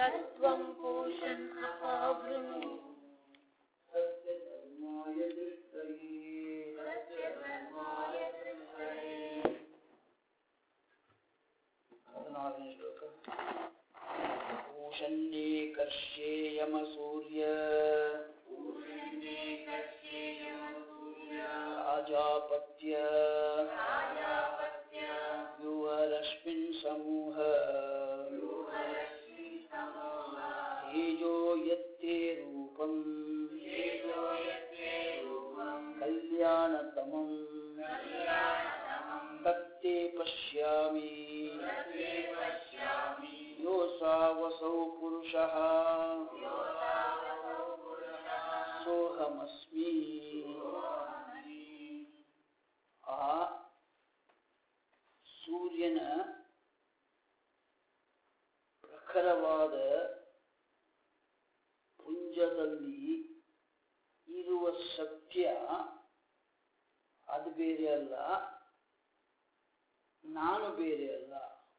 तत्त्वं पूषन् अपावृणु सत्यधर्माय दृष्टये ಹದಿನಾರನೇ ಶ್ಲೋಕ ಭೂಷಣ್ಯೇ ಕರ್ಷ್ಯೇ ಯಮ ಸೂರ್ಯ ರಾಜಾಪತ್ಯ ವ್ಯೂಹರಶ್ಮಿನ್ ಸಮೂಹ ತೇಜೋ ಯತ್ತೇ ರೂಪಂ ಕಲ್ಯಾಣತಮಂ ತತ್ತೇ ಪಶ್ಯಾಮಿ ಯೋಸಾವಸೌ ಪುರುಷಃ ಸೋಹಮಸ್ಮಿ ಆ ಸೂರ್ಯನ ಪ್ರಖರವಾದ ಪುಂಜದಲ್ಲಿ ಇರುವ ಸತ್ಯ ಅದು ಬೇರೆ ಅಲ್ಲ ನಾನು ಬೇರೆ ಅಲ್ಲ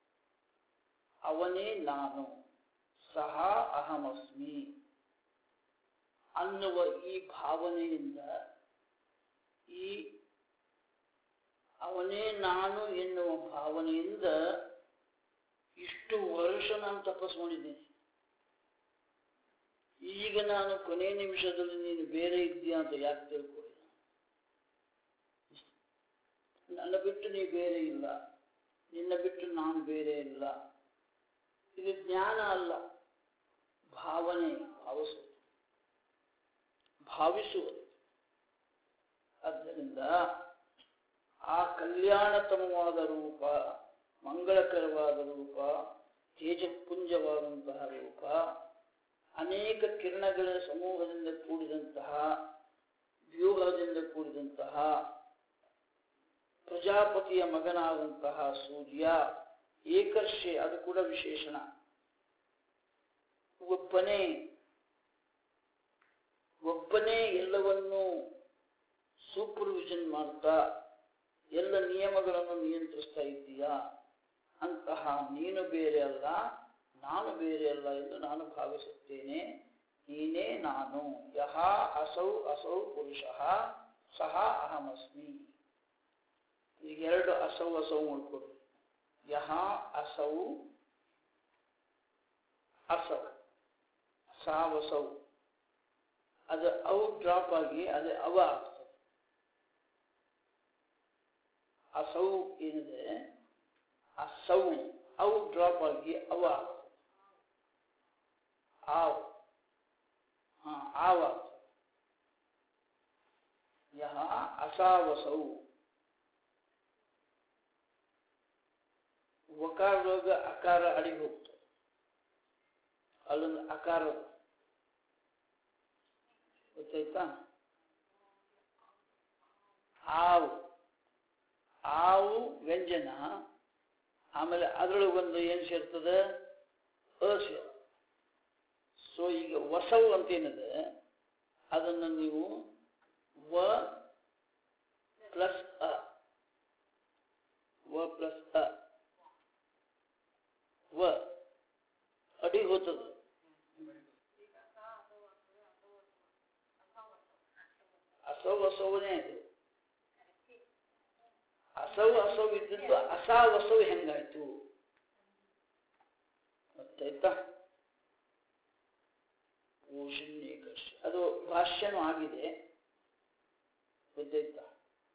ಅವನೇ ನಾನು ಸಹ ಅಹಮಸ್ಮಿ ಅನ್ನುವ ಈ ಭಾವನೆಯಿಂದ ಈ ಅವನೇ ನಾನು ಎನ್ನುವ ಭಾವನೆಯಿಂದ ಇಷ್ಟು ವರ್ಷ ನಾನು ತಪಸ್ ಮಾಡಿದ್ದೇನೆ ಈಗ ನಾನು ಕೊನೆ ನಿಮಿಷದಲ್ಲಿ ನೀನು ಬೇರೆ ಇದೆಯಾ ಅಂತ ಯಾಕೆ ತಿಳ್ಕೊಳ್ಳಿ ನನ್ನ ಬಿಟ್ಟು ನೀ ಬೇರೆ ಇಲ್ಲ ನಿನ್ನ ಬಿಟ್ಟು ನಾನು ಬೇರೆ ಇಲ್ಲ ಇದು ಜ್ಞಾನ ಅಲ್ಲ ಭಾವನೆ ಭಾವಿಸುವುದು ಭಾವಿಸುವುದು ಆದ್ದರಿಂದ ಆ ಕಲ್ಯಾಣತಮವಾದ ರೂಪ ಮಂಗಳಕರವಾದ ರೂಪ ತೇಜಪುಂಜವಾದಂತಹ ರೂಪ ಅನೇಕ ಕಿರಣಗಳ ಸಮೂಹದಿಂದ ಕೂಡಿದಂತಹ ವ್ಯೂಹದಿಂದ ಕೂಡಿದಂತಹ ಪ್ರಜಾಪತಿಯ ಮಗನಾದಂತಹ ಸೂರ್ಯ ಏಕರ್ಷೆ ಅದು ಕೂಡ ವಿಶೇಷಣ ಒಬ್ಬನೇ ಒಬ್ಬನೇ ಎಲ್ಲವನ್ನೂ ಸೂಪರ್ವಿಷನ್ ಮಾಡ್ತಾ ಎಲ್ಲ ನಿಯಮಗಳನ್ನು ನಿಯಂತ್ರಿಸ್ತಾ ಇದ್ದೀಯಾ ಅಂತಹ ನೀನು ಬೇರೆ ಅಲ್ಲ ನಾನು ಬೇರೆ ಅಲ್ಲ ಎಂದು ನಾನು ಭಾವಿಸುತ್ತೇನೆ ನೀನೇ ನಾನು ಯಹ ಅಸೌ ಅಸೌ ಪುರುಷಃ ಸಹ ಅಹಮಸ್ಮಿ ಈಗ ಎರಡು ಅಸೌ ಅಸೌ ಮಾಡ್ಕೊಡ್ರಿ ಯಹ ಅಸೌ ಅಸೌ ಸಾವಸೌ ಅದು ಅವು ಡ್ರಾಪ್ ಆಗಿ ಅದು ಅವ ಆಗ್ತದೆ ಅಸೌ ಏನಿದೆ ಅಸೌ ಅವು ಡ್ರಾಪ್ ಆಗಿ ಅವ ಆಗ್ತದೆ ಆವ್ ಹಾ ಆವ ಆಗ್ತದೆ ಯಹ ಅಸಾವಸೌ ವಕಾರದೊಳಗ ಅಕಾರ ಅಡಿಗೆ ಹೋಗ್ತದೆ ಅಲ್ಲೊಂದು ಅಕಾರ ಗೊತ್ತಾಯ್ತಾ ಆವು ಆವು ವ್ಯಂಜನ ಆಮೇಲೆ ಅದರೊಳಗೊಂದು ಏನು ಸೇರ್ತದೆ ಅ ಸೇರ ಸೊ ಈಗ ವಸವು ಅಂತೇನಿದೆ ಅದನ್ನು ನೀವು ವ ಪ್ಲಸ್ ಅ ವ ಪ್ಲಸ್ ಅ ವ ಅಡಿ ಹೋಗ್ತದ ಅಸೌ ಅಸೌನೇ ಅದು ಅಸೌ ಅಸೌ ಇದ್ದದ್ದು ಅಸಾವಸೌ ಹೆಂಗಾಯ್ತು ಗೊತ್ತಾಯ್ತಾ ಓಷನ್ಯೇಕರ್ಷ ಅದು ಭಾಷ್ಯನೂ ಆಗಿದೆ ಗೊತ್ತಾಯ್ತಾ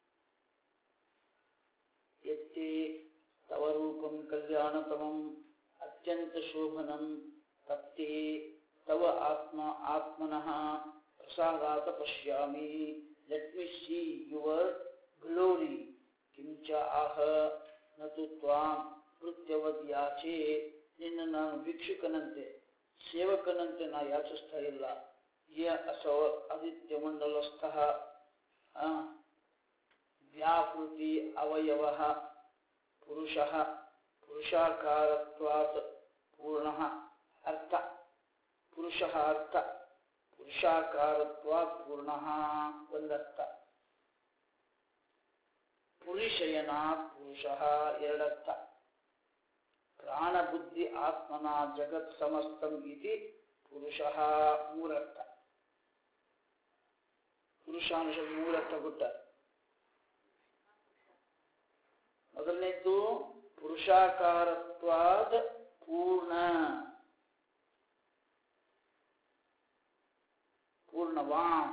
ಎತ್ತೆ ತವ ರೂಪಂ ಕಲ್ಯಾಣತಮಂ ಅತ್ಯಂತ ಶೋಭನಂ ತತ್ತೇ ತವ ಆತ್ಮ ಆತ್ಮನಃ ಪ್ರಸಾದಾತ ಪಶ್ಯಾಮಿ let me see your glory ಕಿಂಚ ಆಹ ನತು ತ್ವಾಂ ಕೃತ್ಯವದ್ ಯಾಚೆ ನಿನ್ನ ನಾನು ಭಿಕ್ಷುಕನಂತೆ ಸೇವಕನಂತೆ ನಾ ಯಾಚಿಸ್ತಾ ಇಲ್ಲ ಯ ಅಸವ ಆದಿತ್ಯ ಮಂಡಲಸ್ಥ ವ್ಯಾಪೃತಿ ಅವಯವ ಪುರುಷ ಪುರುಷಾಕಾರತ್ವಾತ್ ಪೂರ್ಣ ಅರ್ಥ ಪುರುಷ ಅರ್ಥ ಪುರುಷಾಕಾರತ್ವಾತ್ ಪೂರ್ಣ ಒಂದರ್ಥ ಪುರುಷಯನ ಪುರುಷ ಎರಡರ್ಥ ಪ್ರಾಣಬುದ್ಧಿ ಆತ್ಮನ ಜಗತ್ ಸಮಸ್ತಂ ಇತಿ ಪುರುಷಃ ಮೂರರ್ಥ ಪುರುಷಾಂಶ ಮೂರರ್ಥ ಕೊಟ್ಟಾರೆ ಮೊದಲನೇದ್ದು ಪುರುಷಾಕಾರತ್ವಾದ ಪೂರ್ಣ ಪೂರ್ಣವಾನ್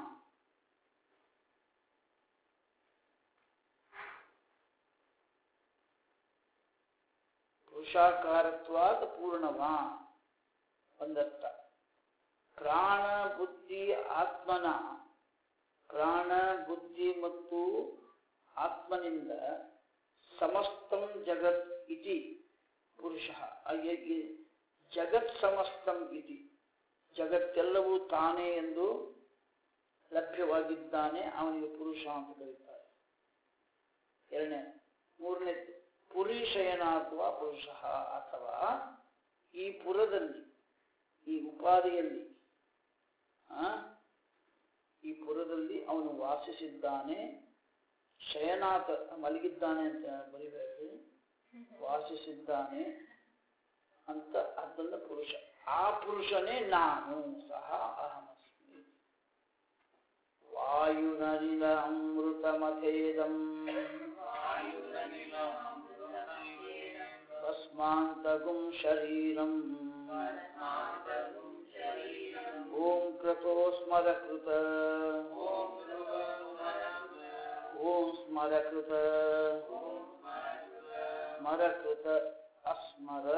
ಪುರುಷಾಕಾರತ್ವಾದ ಪೂರ್ಣವಾನ್ ಒಂದರ್ಥ ಪ್ರಾಣ ಬುದ್ಧಿ ಆತ್ಮನ ಪ್ರಾಣ ಬುದ್ಧಿ ಮತ್ತು ಆತ್ಮನಿಂದ ಸಮಸ್ತಂ ಜಗತ್ ಇತಿ ಪುರುಷ ಜಗತ್ ಸಮಸ್ತಂ ಇತಿ ಜಗತ್ತೆಲ್ಲವೂ ತಾನೇ ಎಂದು ಲಭ್ಯವಾಗಿದ್ದಾನೆ ಅವನಿಗೆ ಪುರುಷ ಅಂತ ಕರೀತಾರೆ ಎರಡನೇ ಮೂರನೇ ಪುರುಷಯನ ಅಥವಾ ಪುರುಷ ಅಥವಾ ಈ ಪುರದಲ್ಲಿ ಈ ಉಪಾಧಿಯಲ್ಲಿ ಆ, ಈ ಪುರದಲ್ಲಿ ಅವನು ವಾಸಿಸಿದ್ದಾನೆ ಶಯನಾಥ ಮಲಗಿದ್ದಾನೆ ಅಂತ ಬರಿಬೇಕು ವಾಸಿಸಿದ್ದಾನೆ ಅಂತ ಅದನ್ನ ಪುರುಷ ಆ ಪುರುಷನೇ ನಾನು ಸಹ ಅಹಮಸ್ಮಿ ವಾಯುನನಿಲ ಅಮೃತ ಮಥೇದಂ ಭಸ್ಮಾಂತಗುಂ ಶರೀರಂ ಓಂ ಕ್ರತೋ ಸ್ಮರ ಕೃತ ಓಂ ಸ್ಮರ ಕೃತ ಸ್ಮರ ಕೃತ ಅಸ್ಮರ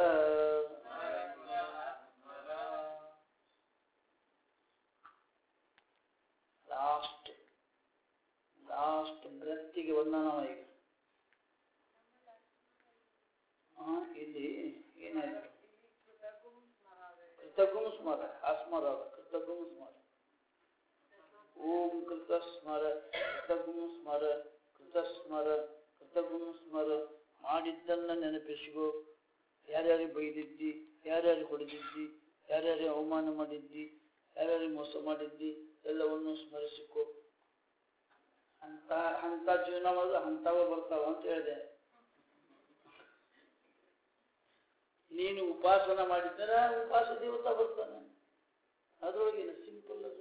ಲಾಸ್ಟ್ ಲಾಸ್ಟ್ ಬ್ರೆತ್ತಿಗೆ ಬಂದನವ ಈಗ ಆ, ಇಲ್ಲಿ ಏನಾಯ್ತು ಕೃತಗುಂ ಸ್ಮರ ಅಸ್ಮರ ಅಲ್ಲ, ಕೃತಗುಂ ಸ್ಮರ ಓಂ ಕೃತ ಸ್ಮರ ಕೃತಗುಂ ಸ್ಮರ ಕೃತ ಸ್ಮರ ಕೃತಗುಂ ಸ್ಮರ ಮಾಡಿದ್ದನ್ನ ನೆನಪಿಸಿಕೋ ಯಾರ್ಯಾರಿಗೆ ಬೈದಿದ್ದಿ ಯಾರ್ಯಾರಿಗೆ ಹೊಡೆದಿದ್ದಿ ಯಾರ್ಯಾರಿಗೆ ಅವಮಾನ ಮಾಡಿದ್ದಿ ಯಾರ್ಯಾರಿಗೆ ಮೋಸ ಮಾಡಿದ್ದಿ ಎಲ್ಲವನ್ನು ಸ್ಮರಿಸಿಕೋ ಅಂತ ಅಂತ ಜೀವನ ಮಾಡಿದ್ರೆ ಅಂಥವ ಬರ್ತಾವ ಅಂತ ಹೇಳಿದೆ ನೀನು ಉಪಾಸನ ಮಾಡಿದ್ದರ ಉಪಾಸ ದೇವತಾ ಬರ್ತಾನೆ ಅದ್ರೊಳಗೇನು ಸಿಂಪಲ್ ಅದು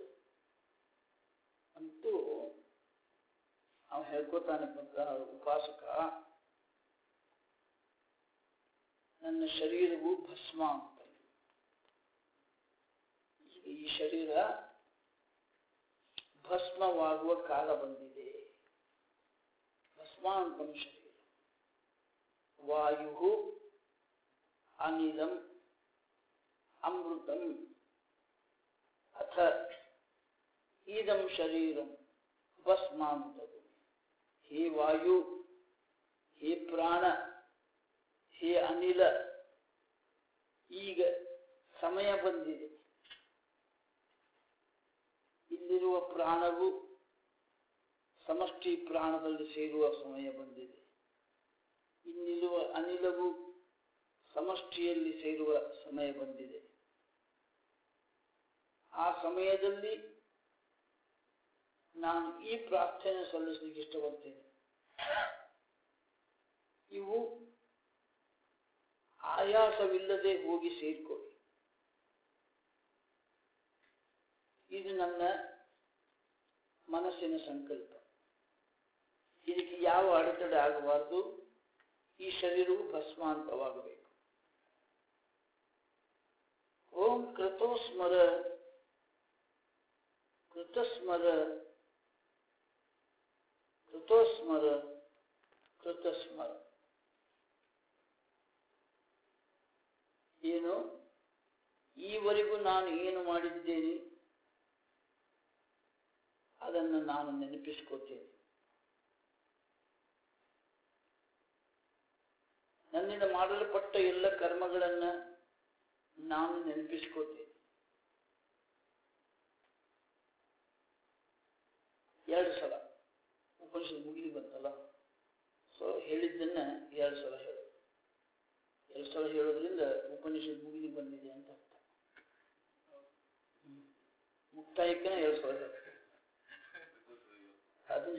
ಅಂತೂ ಅವ ಹೇಳ್ಕೊತಾನೆ ಬಂದ ಉಪಾಸಕ ನನ್ನ ಶರೀರವು ಭಸ್ಮ ಅಂತ ಈಗ ಈ ಶರೀರ ಭಸ್ಮವಾಗುವ ಕಾಲ ಬಂದಿದೆ ಭಸ್ಮ ಅಂತ ಶರೀರ ವಾಯು ಅನಿಲಂ ಅಮೃತಂ ಅಥ ಇದಂ ಶರೀರಂ ಭಸ್ಮಾಂತದು ಹೇ ವಾಯು ಹೇ ಪ್ರಾಣ ಹೇ ಅನಿಲ ಈಗ ಸಮಯ ಬಂದಿದೆ ಇಲ್ಲಿರುವ ಪ್ರಾಣವು ಸಮಷ್ಟಿ ಪ್ರಾಣದಲ್ಲಿ ಸೇರುವ ಸಮಯ ಬಂದಿದೆ ಇನ್ನಿರುವ ಅನಿಲವು ಸಮಷ್ಟಿಯಲ್ಲಿ ಸೇರುವ ಸಮಯ ಬಂದಿದೆ ಆ ಸಮಯದಲ್ಲಿ ನಾನು ಈ ಪ್ರಾರ್ಥನೆ ಸಲ್ಲಿಸಲಿಕ್ಕೆ ಇಷ್ಟಪಡ್ತೇನೆ ಇವು ಆಯಾಸವಿಲ್ಲದೆ ಹೋಗಿ ಸೇರ್ಕೊಳ್ಳಿ ಇದು ನನ್ನ ಮನಸ್ಸಿನ ಸಂಕಲ್ಪ ಇದಕ್ಕೆ ಯಾವ ಅಡೆತಡೆ ಆಗಬಾರದು ಈ ಶರೀರವು ಭಸ್ಮಾಂತವಾಗಬೇಕು ಓಂ ಕೃತೋಸ್ಮರ ಕೃತಸ್ಮರ ಕೃತೋಸ್ಮರ ಕೃತಸ್ಮರ ಏನು ಈವರೆಗೂ ನಾನು ಏನು ಮಾಡಿದ್ದೇನೆ ಅದನ್ನು ನಾನು ನೆನಪಿಸ್ಕೋತೇನೆ ನನ್ನಿಂದ ಮಾಡಲ್ಪಟ್ಟ ಎಲ್ಲ ಕರ್ಮಗಳನ್ನ ನಾನು ನೆನಪಿಸ್ಕೋತೇನೆ ಎರಡು ಸಲ ಉಪನಿಷತ್ ಮುಗಿದು ಬಂತಲ್ಲ ಸೊ ಹೇಳಿದ್ದನ್ನ ಎರಡು ಸಲ ಹೇಳು ಎರಡು ಸಲ ಹೇಳೋದ್ರಿಂದ ಉಪನಿಷತ್ ಮುಗಿದು ಬಂದಿದೆ ಅಂತ ಅರ್ಥ ಹ್ಮ್. ಮುಕ್ತಾಯಕ್ಕನ ಎರಡು ಸಲ ಹೇಳು ಅದು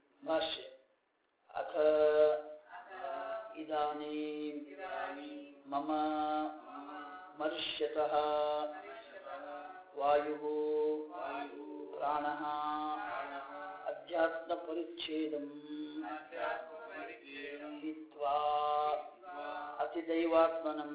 ಭಾಷ್ಯ ಅಥ ಇದಾನೀಂ ಮಮ ಮರ್ಷ್ಯತಃ ವಾಯು ಪ್ರಾಣ ಅಧ್ಯಾತ್ಮ ಪರಿಚ್ಛೇದಂ ಹಿತ್ವಾ ಅತಿದೈವಾತ್ಮನಂ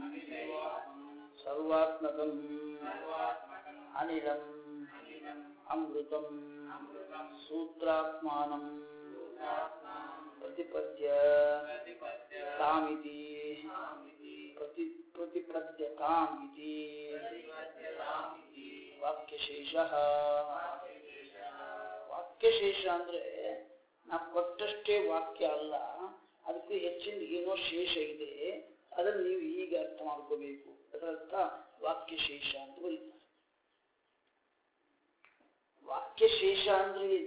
ಸರ್ವಾತ್ಮಕಂ ಅನಿಲಂ ಅಮೃತಂ ಸೂತ್ರಾತ್ಮಾನಂ ಪ್ರತಿಪದ್ಯ ತಾಮಿತಿ ಪ್ರತಿ ಪ್ರತಿಪದ್ಯತಾಂ ಇತಿ ವಾಕ್ಯಶೇಷ ವಾಕ್ಯಶೇಷ ಅಂದ್ರೆ ನಾವು ಕೊಟ್ಟಷ್ಟೇ ವಾಕ್ಯ ಅಲ್ಲ ಅದಕ್ಕೂ ಹೆಚ್ಚಿನ ಏನೋ ಶೇಷ ಇದೆ ಅದನ್ನು ನೀವು ಈಗ ಅರ್ಥ ಮಾಡ್ಕೋಬೇಕು ಅದರರ್ಥ ವಾಕ್ಯಶೇಷ ಅಂತ ಬರೀತಾರೆ ವಾಕ್ಯಶೇಷ ಅಂದ್ರೆ ಏನು?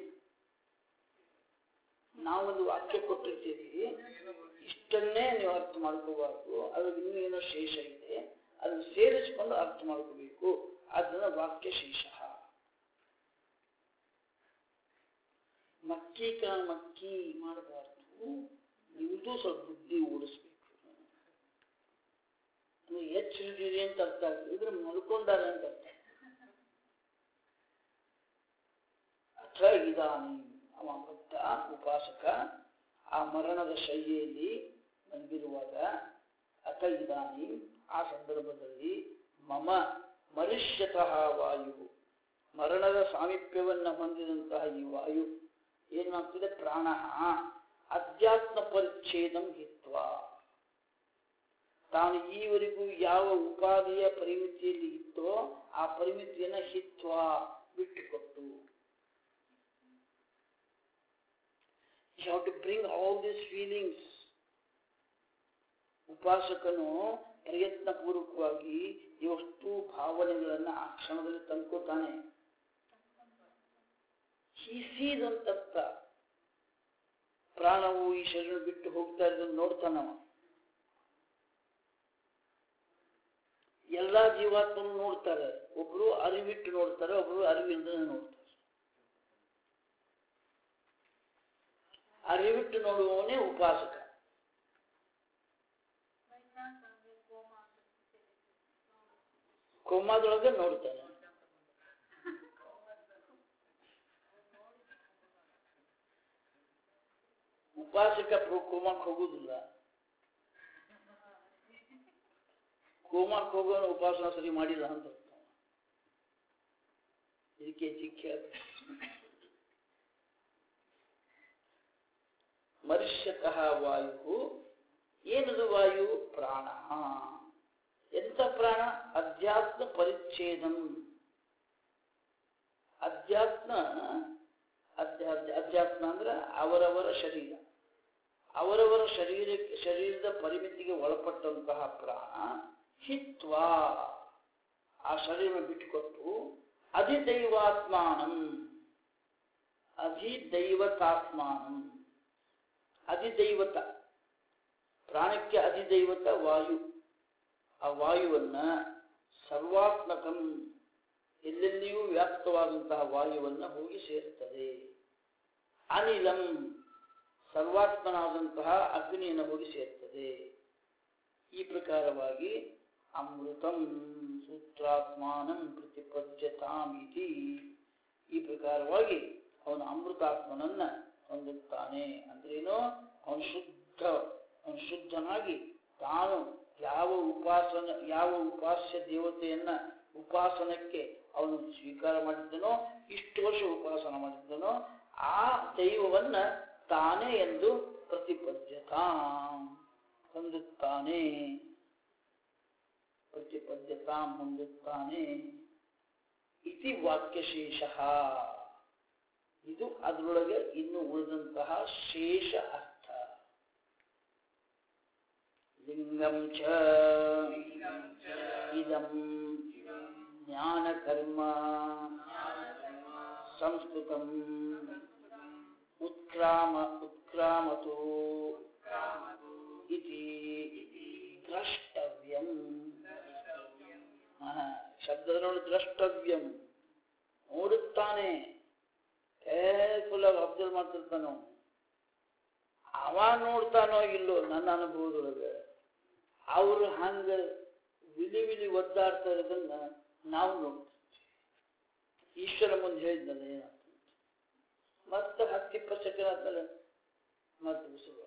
ನಾವೊಂದು ವಾಕ್ಯ ಕೊಟ್ಟಿರ್ತೀವಿ ಇಷ್ಟನ್ನೇ ನೀವು ಅರ್ಥ ಮಾಡ್ಕೋಬಾರ್ದು ಅದ್ರಲ್ಲಿ ಇನ್ನೂ ಏನೋ ಶೇಷ ಇದೆ ಅದನ್ನು ಸೇರಿಸಿಕೊಂಡು ಅರ್ಥ ಮಾಡ್ಕೋಬೇಕು ಅದನ್ನ ವಾಕ್ಯಶೇಷ ಮಕ್ಕೀಕರಣ ಮಕ್ಕಿ ಮಾಡಬಾರ್ದು ನಿಮ್ದು ಸ್ವಲ್ಪ ಬುದ್ಧಿ ಓಡಿಸ್ಬೇಕು ಅಂದ್ರೆ ಹೆಚ್ಚು ಹಿಡಿದಿರಿ ಅಂತ ಅರ್ಥ ಆಗ್ತದೆ ಇದ್ರೆ ಮಲ್ಕೊಂಡಾರೆ ಅಂತ ಅರ್ಥ ಅಥ ಇದಾನಿ ಅವ ಭಕ್ತ ಉಪಾಸಕ ಆ ಮರಣದ ಶೈಲಿಯಲ್ಲಿ ಮಲಗಿರುವಾಗ ಅಥ ಇದಾನಿ ಆ ಸಂದರ್ಭದಲ್ಲಿ ಮಮ ಮನುಷ್ಯತಃ ವಾಯು ಮರಣದ ಸಾಮೀಪ್ಯವನ್ನ ಹೊಂದಿದಂತಹ ಈ ವಾಯು ಏನಾಗ್ತದೆ ಪ್ರಾಣ ಅಧ್ಯಾತ್ಮ ಪರಿಚ್ಛೇದಂ ಹಿತ್ವ ತಾನು ಈವರೆಗೂ ಯಾವ ಉಪಾಧಿಯ ಪರಿಮಿತಿಯಲ್ಲಿ ಇತ್ತೋ ಆ ಪರಿಮಿತಿಯನ್ನ ಹಿತ್ವ ಬಿಟ್ಟುಕೊಟ್ಟು you have to bring all this feelings ಉಪಾಸಕನು ಪ್ರಯತ್ನ ಪೂರ್ವಕವಾಗಿ ಇವಷ್ಟು ಭಾವನೆಗಳನ್ನ ಆ ಕ್ಷಣದಲ್ಲಿ ತಂದ್ಕೋತಾನೆ ಹೀಸಿದಂತ ಪ್ರಾಣವು ಈ ಶರೀರ ಬಿಟ್ಟು ಹೋಗ್ತಾ ಇರೋದನ್ನ ನೋಡ್ತಾನವ ಎಲ್ಲಾ ಜೀವಾತ್ಮನು ನೋಡ್ತಾರೆ ಒಬ್ರು ಅರಿವಿಟ್ಟು ನೋಡ್ತಾರೆ ಒಬ್ರು ಅರಿವಿಲ್ಲದೆ ನೋಡ್ತಾರೆ ಅರಿವಿಟ್ಟು ನೋಡುವವನೇ ಉಪಾಸಕ ಕೋಮಾದೊಳಗೆ ನೋಡ್ತಾನೆ ಉಪಾಸಕ ಪ್ರ- ಕೋಮಕ್ಕೆ ಹೋಗುದಿಲ್ಲ ಕೋಮಕ್ಕೆ ಹೋಗೋಣ ಉಪಾಸನ ಸರಿ ಮಾಡಿಲ್ಲ ಅಂತ ಅರ್ಥ. ಇದಕ್ಕೆ ಚಿಕ್ಕ ಮನುಷ್ಯತಃ ವಾಯು ಏನದು ವಾಯು ಪ್ರಾಣ ಎಂತ ಪ್ರಾಣ ಅಧ್ಯಾತ್ಮ ಪರಿಚ್ಛೇದಂ ಅಧ್ಯಾತ್ಮ ಅಧ್ಯಾತ್ಮ ಅಧ್ಯಾತ್ಮ ಅಂದ್ರೆ ಅವರವರ ಶರೀರ ಅವರವರ ಶರೀರಕ್ಕೆ ಶರೀರದ ಪರಿಮಿತಿಗೆ ಒಳಪಟ್ಟಂತಹ ಪ್ರಾಣ ಹಿತ್ವ ಆ ಶರೀರ ಬಿಟ್ಟುಕೊಟ್ಟು ಅಧಿದೈವಾತ್ಮಾನಂ ಅಧಿದೈವತಾತ್ಮಾನಂ ಅಧಿದೈವತ ಪ್ರಾಣಕ್ಕೆ ಅಧಿದೈವತ ವಾಯು ಆ ವಾಯುವನ್ನ ಸರ್ವಾತ್ಮಕಂ ಎಲ್ಲೆಲ್ಲಿಯೂ ವ್ಯಾಪ್ತವಾದಂತಹ ವಾಯುವನ್ನ ಹೋಗಿ ಸೇರುತ್ತದೆ ಅನಿಲಂ ಸರ್ವಾತ್ಮನಾದಂತಹ ಅಗ್ನಿಯನ್ನು ಹೋಗಿ ಸೇರ್ತದೆ ಈ ಪ್ರಕಾರವಾಗಿ ಅಮೃತಂ ಸೂತ್ರಾತ್ಮಾನಂ ಪ್ರತಿಪದ್ಯತಾಂ ಇತಿ ಈ ಪ್ರಕಾರವಾಗಿ ಅವನು ಅಮೃತಾತ್ಮನನ್ನ ಹೊಂದುತ್ತಾನೆ ಅಂದ್ರೇನು ಅವನು ಶುದ್ಧ ಅವನು ಶುದ್ಧನಾಗಿ ತಾನು ಯಾವ ಉಪಾಸನ ಯಾವ ಉಪಾಸ್ಯ ದೇವತೆಯನ್ನ ಉಪಾಸನಕ್ಕೆ ಅವನು ಸ್ವೀಕಾರ ಮಾಡಿದ್ದನೋ ಇಷ್ಟು ವರ್ಷ ಉಪಾಸನ ಮಾಡಿದ್ದನೋ ಆ ದೈವವನ್ನ ತಾನೇ ಎಂದು ಪ್ರತಿಪದ್ಯತಾಂ ಹೊಂದುತ್ತಾನೆ ಪ್ರತಿಪದ್ಯತಾಂ ಹೊಂದುತ್ತಾನೆ ಇತಿ ವಾಕ್ಯಶೇಷ ಇದು ಅದರೊಳಗೆ ಇನ್ನು ಉಳಿದಂತಹ ಶೇಷ ಅರ್ಥ ಲಿಂಗಂ ಚ ಇದಂ ಜ್ಞಾನಕರ್ಮ ಸಂಸ್ಕೃತಂ ಉತ್ಕ್ರಾಮ ಉತ್ಕ್ರಾಮತು ಇತಿ ದ್ರಷ್ಟವ್ಯಂ ಆಹಾ, ಶಬ್ದದ ನೋಡಿ ದ್ರಷ್ಟವ್ಯಂ ನೋಡುತ್ತಾನೆ ಕೇರ್ಫುಲ್ ಆಗಿ ಅಬ್ಸರ್ವ್ ಮಾಡ್ತಿರ್ತಾನೋ ಅವ ನೋಡ್ತಾನೋ ಇಲ್ಲೋ ನನ್ನ ಅನುಭವದೊಳಗೆ ಅವರು ಹಂಗ ವಿಲಿ ವಿಲಿ ಒದ್ದಾಡ್ತಾ ಇರೋದನ್ನ ನಾವು ನೋಡ್ತೀವಿ ಈಶ್ವರ ಮುಂದೆ ಹೇಳಿದ್ನಲ್ಲ ಏನಾಗ್ತದೆ ಮತ್ತೆ ಹತ್ತು ಇಪ್ಪತ್ತು ಸೆಕೆಂಡ್ ಆದ್ಮೇಲೆ ಮತ್ತೆ ಬಿಸಿಲು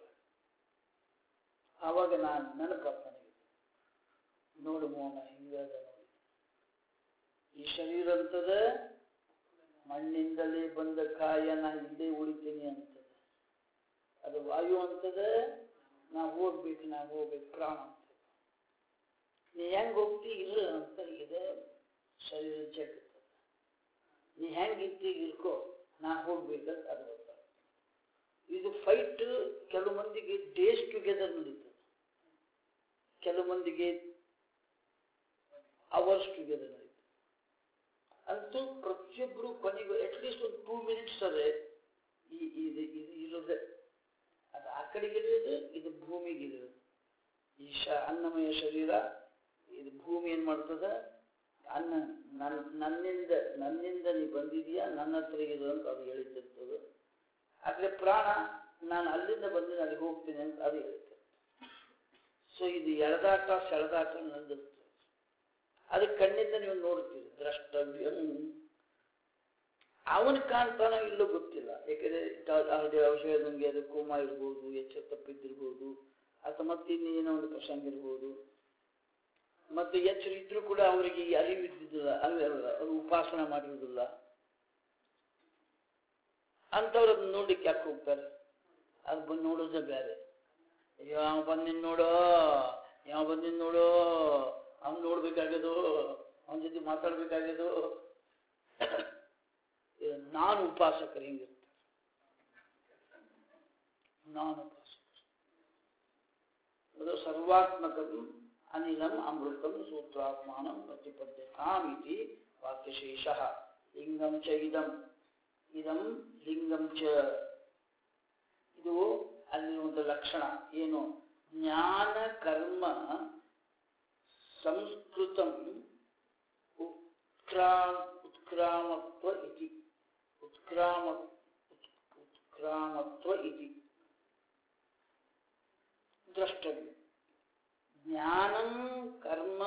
ಆವಾಗ ನಾನು ನೆನಪಾತ್ ನನಗೆ ನೋಡು ಮೋಹನ ಹಿಂಗಾದ ನೋಡಿ ಈ ಶರೀರ ಅಂತದ ಮಣ್ಣಿಂದಲೇ ಬಂದ ಕಾಯ ನಾ ಇಲ್ಲೇ ಉಳಿತೀನಿ ಅಂತದ ಅದು ವಾಯು ಅಂತದ ನಾ ಹೋಗ್ಬೇಕು ನಾ ಹೋಗ್ಬೇಕು ಪ್ರಾಣ ಅಂತ ನೀ ಹೆಂಗ್ ಹೋಗ್ತಿ ಇಲ್ಲ ಅಂತ ಇದೆ ಶರೀರ ಜಗತ್ತು ನೀ ಹೆಂಗ್ ಇರ್ತಿ ಇರ್ಕೋ ನಾ ಹೋಗ್ಬೇಕಂತ ಅದು ಗೊತ್ತಾಗ್ತದೆ ಇದು ಫೈಟ್ ಕೆಲವು ಮಂದಿಗೆ ಡೇಸ್ ಟುಗೆದರ್ ನಡೀತದೆ ಕೆಲವು ಮಂದಿಗೆ ಅವರ್ಸ್ ಟುಗೆದರ್ ನಡೀತದೆ ಅಂತೂ ಪ್ರತಿಯೊಬ್ಬರು ಕೊನೆಗೂ ಅಟ್ಲೀಸ್ಟ್ ಒಂದು ಟೂ ಮಿನಿಟ್ಸ್ ಅದೇ ಈ ಇದು ಇದು ಇರೋದೆ ಅದು ಆ ಕಡೆಗೆ ಇರೋದು ಇದು ಭೂಮಿಗೆ ಇರೋದು ಈ ಶ ಅನ್ನಮಯ ಶರೀರ ಇದು ಭೂಮಿ ಏನ್ ಮಾಡ್ತದ ಅನ್ನ ನನ್ ನನ್ನಿಂದ ನನ್ನಿಂದ ನೀ ಬಂದಿದೀಯಾ ನನ್ನ ಹತ್ರ ಇರು ಅಂತ ಅದು ಹೇಳಿದ್ದಿರ್ತದೆ ಆದ್ರೆ ಪ್ರಾಣ ನಾನು ಅಲ್ಲಿಂದ ಬಂದು ಅಲ್ಲಿಗೆ ಹೋಗ್ತೀನಿ ಅಂತ ಅದು ಹೇಳುತ್ತೆ ಸೊ ಇದು ಎಳೆದಾಟ ಸೆಳೆದಾಟ ನಂದಿರ್ತದೆ ಅದಕ್ಕೆ ಕಣ್ಣಿಂದ ನೀವು ನೋಡ್ತೀರಿ ದ್ರಷ್ಟವ್ಯ ಅವನು ಕಾಣ್ತಾನೋ ಇಲ್ಲೋ ಗೊತ್ತಿಲ್ಲ ಯಾಕಂದ್ರೆ ಯಾವುದೇ ಔಷಧಂಗೆ ಅದು ಕೋಮ ಇರ್ಬೋದು ಎಚ್ಚರ ತಪ್ಪಿದ್ದಿರ್ಬೋದು ಅಥವಾ ಮತ್ತೆ ಇನ್ನೇನೋ ಒಂದು ಪ್ರಸಂಗ ಇರ್ಬೋದು ಮತ್ತೆ ಎಚ್ಚರ ಇದ್ರೂ ಕೂಡ ಅವರಿಗೆ ಈ ಅರಿವು ಇದ್ದಿದ್ದಿಲ್ಲ ಅರಿವಿರಲ್ಲ ಅವರು ಉಪಾಸನ ಮಾಡಿರುವುದಿಲ್ಲ ಅಂಥವ್ರು ಅದನ್ನ ನೋಡ್ಲಿಕ್ಕೆ ಯಾಕೆ ಹೋಗ್ತಾರೆ ಅದು ಬಂದು ನೋಡೋದೇ ಬೇರೆ ಯಾವ ಬಂದಿನ್ ನೋಡೋ ಯಾವ ಬಂದಿನ್ ನೋಡೋ ಅವ್ನು ನೋಡ್ಬೇಕಾಗ್ಯದು ಅವನ ಜೊತೆ ಮಾತಾಡ್ಬೇಕಾಗ್ಯದು ಇದು ನಾನು ಉಪಾಸಕರು ಹಿಂಗಿರ್ತಾರೆ ನಾನು ಉಪಾಸಕರು ಅದು ಸರ್ವಾತ್ಮಕಂ ಅನಿಲಂ ಅಮೃತಂ ಸೂತ್ರಾತ್ಮಾನಂ ಪ್ರತಿಪದ್ಯತಾಂ ಇತಿ ವಾಕ್ಯಶೇಷ ಲಿಂಗಂ ಚ ಇದಂ ಇದಂ ಲಿಂಗಂ ಚ ಇದು ಅಲ್ಲಿರುವಂಥ ಲಕ್ಷಣ ಏನು ಜ್ಞಾನ ಕರ್ಮ ಸಂಸ್ಕೃತಂ ಉತ್ಕ್ರಾಮ ಉತ್ಕ್ರಾಮತ್ವ ಇತಿ ಉತ್ಕ್ರಾಮ ಉತ್- ಉತ್ಕ್ರಾಮತ್ವ ಇತಿ ದ್ರಷ್ಟವ್ಯ ಜ್ಞಾನಂ ಕರ್ಮ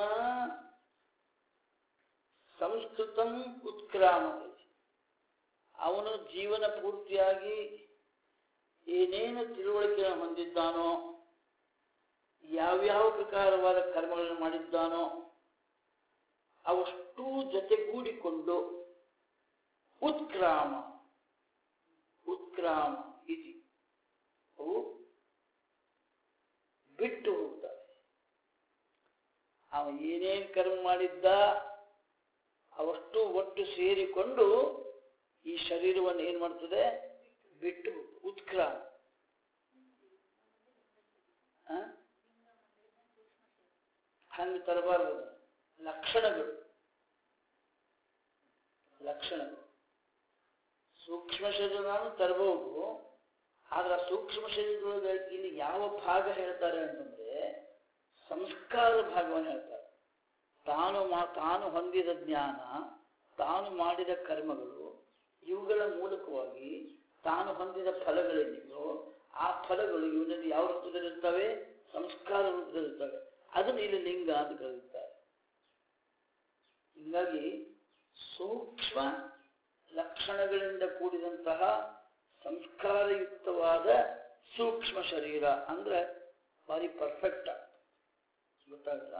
ಸಂಸ್ಕೃತಂ ಉತ್ಕ್ರಾಮತೆ ಅವನು ಜೀವನ ಪೂರ್ತಿಯಾಗಿ ಏನೇನು ತಿಳುವಳಿಕೆ ಹೊಂದಿದ್ದಾನೋ ಯಾವ್ಯಾವ ಪ್ರಕಾರವಾದ ಕರ್ಮಗಳನ್ನು ಮಾಡಿದ್ದಾನೋ ಅವಷ್ಟೂ ಜೊತೆಗೂಡಿಕೊಂಡು ಉತ್ಕ್ರಾಮ ಉತ್ಕ್ರಾಮ ಇತಿ ಅವು ಬಿಟ್ಟು ಹೋಗ್ತವೆ ಅವ ಏನೇನು ಕರ್ಮ ಮಾಡಿದ್ದ ಅವಷ್ಟು ಒಟ್ಟು ಸೇರಿಕೊಂಡು ಈ ಶರೀರವನ್ನು ಏನ್ ಮಾಡ್ತದೆ ಬಿಟ್ಟು ಉತ್ಕ್ರಾಮ ಆ? ಹಂಗೆ ತರಬಾರದು ಲಕ್ಷಣಗಳು ಲಕ್ಷಣಗಳು ಸೂಕ್ಷ್ಮ ಶರೀರವನ್ನು ತರಬಹುದು ಆದ್ರೆ ಆ ಸೂಕ್ಷ್ಮ ಶರೀರದೊಳಗೆ ಇಲ್ಲಿ ಯಾವ ಭಾಗ ಹೇಳ್ತಾರೆ ಅಂತಂದ್ರೆ ಸಂಸ್ಕಾರ ಭಾಗವನ್ನು ಹೇಳ್ತಾರೆ ತಾನು ಮಾ ತಾನು ಹೊಂದಿದ ಜ್ಞಾನ ತಾನು ಮಾಡಿದ ಕರ್ಮಗಳು ಇವುಗಳ ಮೂಲಕವಾಗಿ ತಾನು ಹೊಂದಿದ ಫಲಗಳೇನಿದೆಯೋ ಆ ಫಲಗಳು ಇವನಲ್ಲಿ ಯಾವ ರೂಪದಲ್ಲಿರ್ತವೆ ಸಂಸ್ಕಾರ ರೂಪದಲ್ಲಿರ್ತವೆ ಅದನ್ನು ಇಲ್ಲಿ ಲಿಂಗ ಅಂತ ಕರೆಯುತ್ತಾರೆ ಹೀಗಾಗಿ ಸೂಕ್ಷ್ಮ ಲಕ್ಷಣಗಳಿಂದ ಕೂಡಿದಂತಹ ಸಂಸ್ಕಾರಯುಕ್ತವಾದ ಸೂಕ್ಷ್ಮ ಶರೀರ ಅಂದ್ರೆ ಭಾರಿ ಪರ್ಫೆಕ್ಟ್ ಗೊತ್ತಾಗಲ್ಲ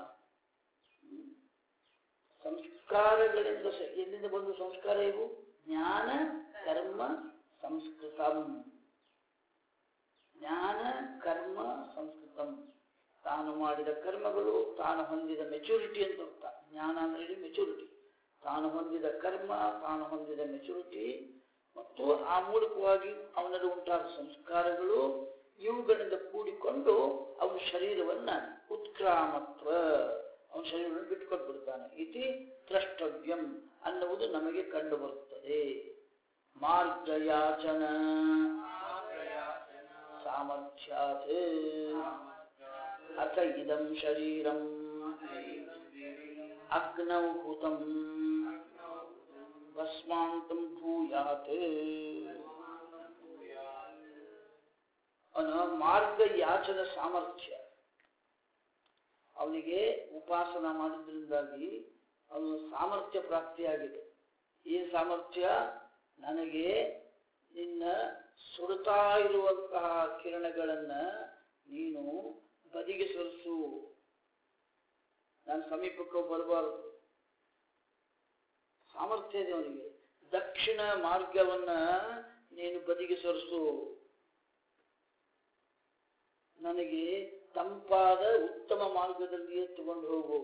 ಸಂಸ್ಕಾರಗಳಿಂದ ಸ- ಎಲ್ಲಿಂದ ಬಂದು ಸಂಸ್ಕಾರ ಇವು ಜ್ಞಾನ ಕರ್ಮ ಸಂಸ್ಕೃತಂ ಜ್ಞಾನ ಕರ್ಮ ಸಂಸ್ಕೃತಂ ತಾನು ಮಾಡಿದ ಕರ್ಮಗಳು ತಾನು ಹೊಂದಿದ ಮೆಚುರಿಟಿ ಅಂತ ಅರ್ಥ ಜ್ಞಾನ ಅಂದ್ರೆ ಹೇಳಿ ಮೆಚುರಿಟಿ ತಾನು ಹೊಂದಿದ ಕರ್ಮ ತಾನು ಹೊಂದಿದ ಮೆಚುರಿಟಿ ಮತ್ತು ಆ ಮೂಲಕವಾಗಿ ಅವನಲ್ಲಿ ಉಂಟಾದ ಸಂಸ್ಕಾರಗಳು ಇವುಗಳಿಂದ ಕೂಡಿಕೊಂಡು ಅವನ ಶರೀರವನ್ನ ಉತ್ಕ್ರಾಮತ್ವ ಅವನ ಶರೀರವನ್ನು ಬಿಟ್ಟುಕೊಟ್ಬಿಡ್ತಾನೆ ಇತಿ ದ್ರಷ್ಟವ್ಯಂ ಅನ್ನುವುದು ನಮಗೆ ಕಂಡು ಬರುತ್ತದೆ ಮಾರ್ಗಯಾಚನ ಸಾಮರ್ಥ್ಯಾತ್ ಅಥ ಇದಂ ಶರೀರಂ ಅಗ್ನೌ ಹುತಂ ಭಸ್ಮಾಂತಂ ಭೂಯಾತ್ ಅವನ ಮಾರ್ಗ ಯಾಚನ ಸಾಮರ್ಥ್ಯ ಅವನಿಗೆ ಉಪಾಸನ ಮಾಡಿದ್ರಿಂದಾಗಿ ಅವನು ಸಾಮರ್ಥ್ಯ ಪ್ರಾಪ್ತಿಯಾಗಿದೆ ಈ ಸಾಮರ್ಥ್ಯ ನನಗೆ ನಿನ್ನ ಸುಡುತ್ತಾ ಇರುವಂತಹ ಕಿರಣಗಳನ್ನ ನೀನು ಬದಿಗೆ ಸರಿಸು ನಾನು ಸಮೀಪಕ್ಕೆ ಬರಬಾರದು ಸಾಮರ್ಥ್ಯ ಇದೆ ಅವನಿಗೆ ದಕ್ಷಿಣ ಮಾರ್ಗವನ್ನ ನೀನು ಬದಿಗೆ ಸರಿಸು ನನಗೆ ತಂಪಾದ ಉತ್ತಮ ಮಾರ್ಗದಲ್ಲಿಯೇ ತಗೊಂಡು ಹೋಗು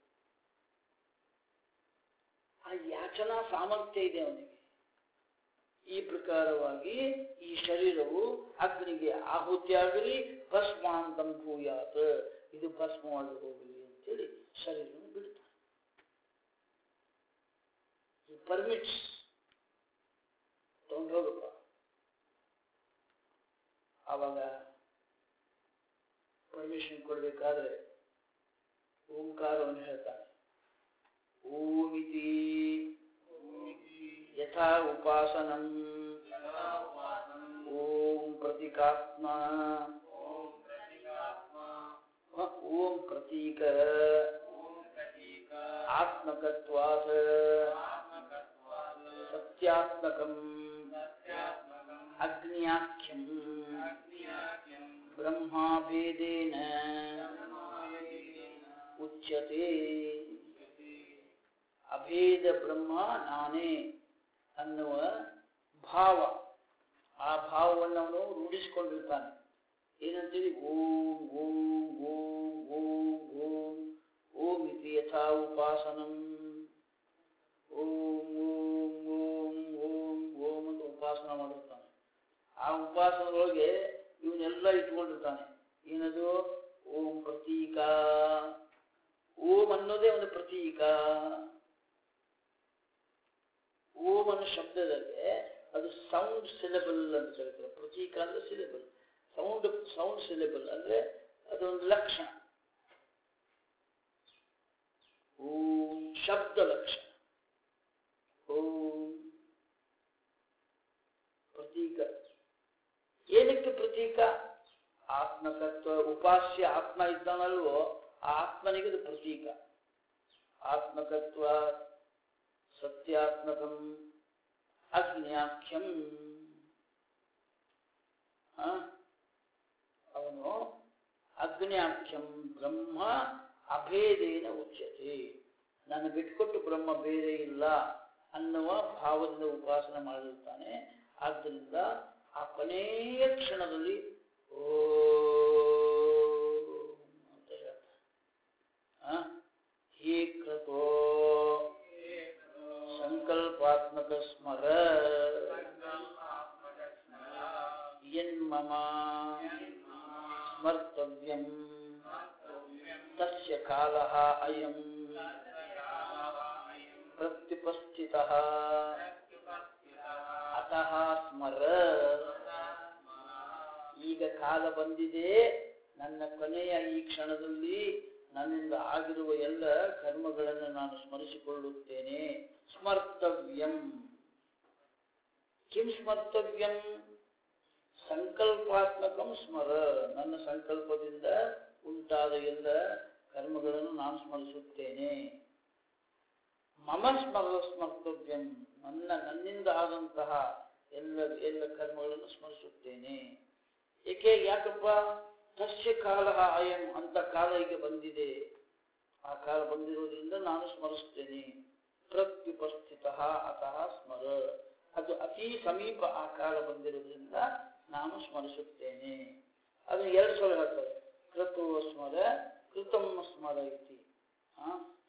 ಆ ಯಾಚನಾ ಸಾಮರ್ಥ್ಯ ಇದೆ ಅವನಿಗೆ ಈ ಪ್ರಕಾರವಾಗಿ ಈ ಶರೀರವು ಅಗ್ನಿಗೆ ಆಹುತಿಯಾಗಲಿ ಭಸ್ಮಾಂತಂ ಭೂಯಾತ್ ಇದು ಭಸ್ಮವಾಗಿ ಹೋಗಲಿ ಅಂತೇಳಿ ಶರೀರವನ್ನು ಬಿಡ್ತಾನೆ ಪರ್ಮಿಟ್ಸ್ ತಗೊಂಡು ಹೋಗಪ್ಪ ಆವಾಗ ಪರ್ಮಿಷನ್ ಕೊಡಬೇಕಾದ್ರೆ ಓಂಕಾರವನ್ನು ಹೇಳ್ತಾನೆ ಓಮಿತಿ ಯಥಾ ಉಪಾಸನಂ ಓಂ ಪ್ರತೀಕಾತ್ಮ ಹ, ಓಂ ಪ್ರತೀಕ ಆತ್ಮಕತ್ವಾತ್ ಸತ್ಯಾತ್ಮಕಂ ಅಗ್ನ್ಯಾಖ್ಯಂ ಬ್ರಹ್ಮಾಭೇದೇನ ಉಚ್ಯತೆ ಅಭೇದ ಬ್ರಹ್ಮ ನಾನೇ ಅನ್ನುವ ಭಾವ ಆ ಭಾವವನ್ನು ಅವನು ರೂಢಿಸಿಕೊಂಡಿರ್ತಾನೆ ಏನಂತೇಳಿ ಓಂ ಓಂ ಓಂ ಓಂ ಓಂ ಓಂ ಇತಿ ಯಥಾ ಉಪಾಸನಂ ಓಂ ಓಂ ಓಂ ಓಂ ಓಂ ಅಂತ ಉಪಾಸನ ಮಾಡಿರ್ತಾನೆ ಆ ಉಪಾಸನದೊಳಗೆ ಇವನ್ನೆಲ್ಲ ಇಟ್ಕೊಂಡಿರ್ತಾನೆ ಏನದು ಓಂ ಪ್ರತೀಕ ಓಂ ಅನ್ನೋದೇ ಒಂದು ಪ್ರತೀಕ ಓಂ ಅನ್ನೋ ಶಬ್ದದಲ್ಲಿ ಅದು ಸೌಂಡ್ ಸಿಲೆಬಲ್ ಅಂತ ಹೇಳ್ತಾರೆ ಪ್ರತೀಕ ಅಂದ್ರೆ ಸಿಲೆಬಲ್ ಸೌಂಡ್ ಸೌಂಡ್ ಸಿಲೆಬಲ್ ಅಂದ್ರೆ ಅದೊಂದು ಲಕ್ಷಣ ಓಂ ಶಬ್ದ ಲಕ್ಷಣ ಓಂ ಪ್ರತೀಕ ಏನಕ್ಕೆ ಪ್ರತೀಕ ಆತ್ಮಕತ್ವ ಉಪಾಸ್ಯ ಆತ್ಮ ಇದ್ದಾನಲ್ವೋ ಆ ಆತ್ಮನಿಗೆ ಅದು ಪ್ರತೀಕ ಆತ್ಮಕತ್ವ ಸತ್ಯಾತ್ಮಕಂ ಅಗ್ನ್ಯಾಖ್ಯಂ ಆ? ಅವನು ಅಗ್ನ್ಯಾಖ್ಯಂ ಬ್ರಹ್ಮ ಅಭೇದೇನ ಉಚ್ಯತೆ ನಾನು ಬಿಟ್ಕೊಟ್ಟು ಬ್ರಹ್ಮ ಬೇರೆ ಇಲ್ಲ ಅನ್ನುವ ಭಾವದಿಂದ ಉಪಾಸನೆ ಮಾಡಿರುತ್ತಾನೆ ಆದ್ದರಿಂದ ಆ ಕೊನೆಯ ಕ್ಷಣದಲ್ಲಿ ಓ ಅಂತ ಹೇಳ್ತಾನೆ ಆ? ಹೇ ಕ್ರತೋ ಸಂಕಲ್ಪಾತ್ಮಕ ಸ್ಮರ ಯನ್ಮಮ ಸ್ಮರ್ತವ್ಯಂ ತಸ್ಯ ಕಾಲಃ ಅಯಂ ಪ್ರತ್ಯುಪಸ್ಥಿತಃ ಅತಃ ಸ್ಮರ ಈಗ ಕಾಲ ಬಂದಿದೆ ನನ್ನ ಕೊನೆಯ ಈ ಕ್ಷಣದಲ್ಲಿ ನನ್ನಿಂದ ಆಗಿರುವ ಎಲ್ಲ ಕರ್ಮಗಳನ್ನು ನಾನು ಸ್ಮರಿಸಿಕೊಳ್ಳುತ್ತೇನೆ ಸ್ಮರ್ತವ್ಯಂ ಕಿಂ ಸ್ಮರ್ತವ್ಯಂ ಸಂಕಲ್ಪಾತ್ಮಕಂ ಸ್ಮರ ನನ್ನ ಸಂಕಲ್ಪದಿಂದ ಉಂಟಾದ ಎಲ್ಲ ಕರ್ಮಗಳನ್ನು ನಾನು ಸ್ಮರಿಸುತ್ತೇನೆ ಮಮ ಸ್ಮರ ಸ್ಮರ್ತವ್ಯಂ ನನ್ನ ನನ್ನಿಂದ ಆದಂತಹ ಎಲ್ಲ ಎಲ್ಲ ಕರ್ಮಗಳನ್ನು ಸ್ಮರಿಸುತ್ತೇನೆ ಏಕೆ ಯಾಕಪ್ಪ ತಸ್ಯ ಕಾಲ ಅಯಂ ಅಂತ ಕಾಲ ಈಗ ಬಂದಿದೆ ಆ ಕಾಲ ಬಂದಿರೋದ್ರಿಂದ ನಾನು ಸ್ಮರಿಸ್ತೇನೆ ಪ್ರತ್ಯುಪಸ್ಥಿತ ಅತಃ ಸ್ಮರ ಅದು ಅತಿ ಸಮೀಪ ಆ ಕಾಲ ಬಂದಿರೋದ್ರಿಂದ ನಾನು ಸ್ಮರಿಸುತ್ತೇನೆ ಅದು ಎರಡು ಸಲ ಹೇಳ್ತಾರೆ ಕೃತು ಸ್ಮರ ಕೃತಂ ಸ್ಮರ ಇತಿ ಆ?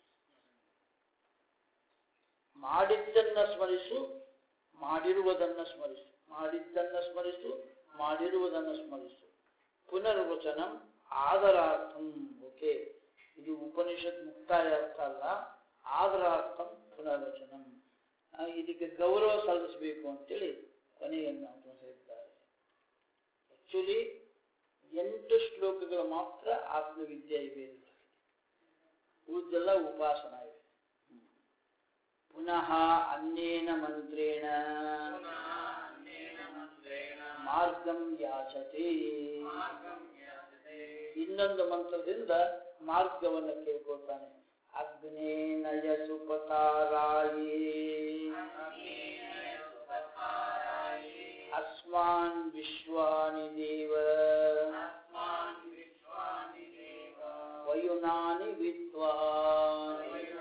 ಮಾಡಿದ್ದನ್ನ ಸ್ಮರಿಸು ಮಾಡಿರುವುದನ್ನ ಸ್ಮರಿಸು ಮಾಡಿದ್ದನ್ನ ಸ್ಮರಿಸು ಮಾಡಿರುವುದನ್ನು ಸ್ಮರಿಸು ಪುನರ್ವಚನಂ ಆದರಾರ್ಥಂ ಓಕೆ ಇದು ಉಪನಿಷತ್ ಮುಕ್ತಾಯ ಅರ್ಥ ಅಲ್ಲ ಆದರಾರ್ಥಂ ಪುನರ್ವಚನಂ ಆ, ಇದಕ್ಕೆ ಗೌರವ ಸಲ್ಲಿಸಬೇಕು ಅಂತೇಳಿ ಕೊನೆಯನ್ನು ಅಂತ ಹೇಳಿದ್ದಾರೆ ಆಕ್ಚುಲಿ ಎಂಟು ಶ್ಲೋಕಗಳು ಮಾತ್ರ ಆತ್ಮವಿದ್ಯೆ ಇವೆ ಉಳಿದೆಲ್ಲ ಉಪಾಸನ ಇವೆ ಹ್ಮ್. ಪುನಃ ಅನ್ಯೇನ ಮಂತ್ರೇಣ ಮಾರ್ಗಂ ಯಾಚತೆ ಇನ್ನೊಂದು ಮಂತ್ರದಿಂದ ಮಾರ್ಗವನ್ನು ಕೇಳ್ಕೊತಾನೆ ಅಗ್ನೇನಯ ಸುಪತಾರಾಯೇ ಅಸ್ಮಾನ್ ವಿಶ್ವಾನಿ ದೇವ ವಯುನಾನಿ ವಿದ್ವಾನ್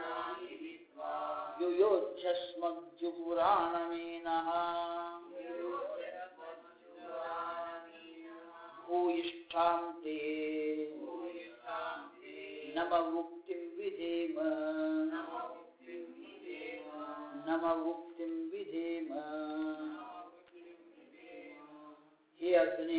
ಯುಯೋಧ್ಯಸ್ಮಜ್ಜುಪುರಾಣಮೇನಃ ಭೂಯಿಷ್ಠಾಂ ತೇ ನಮ ಮುಕ್ತಿಂ ವಿಧೇಮ ನಮ ಮುಕ್ತಿಂ ವಿಧೇಮ ಹೇ ಅಗ್ನಿ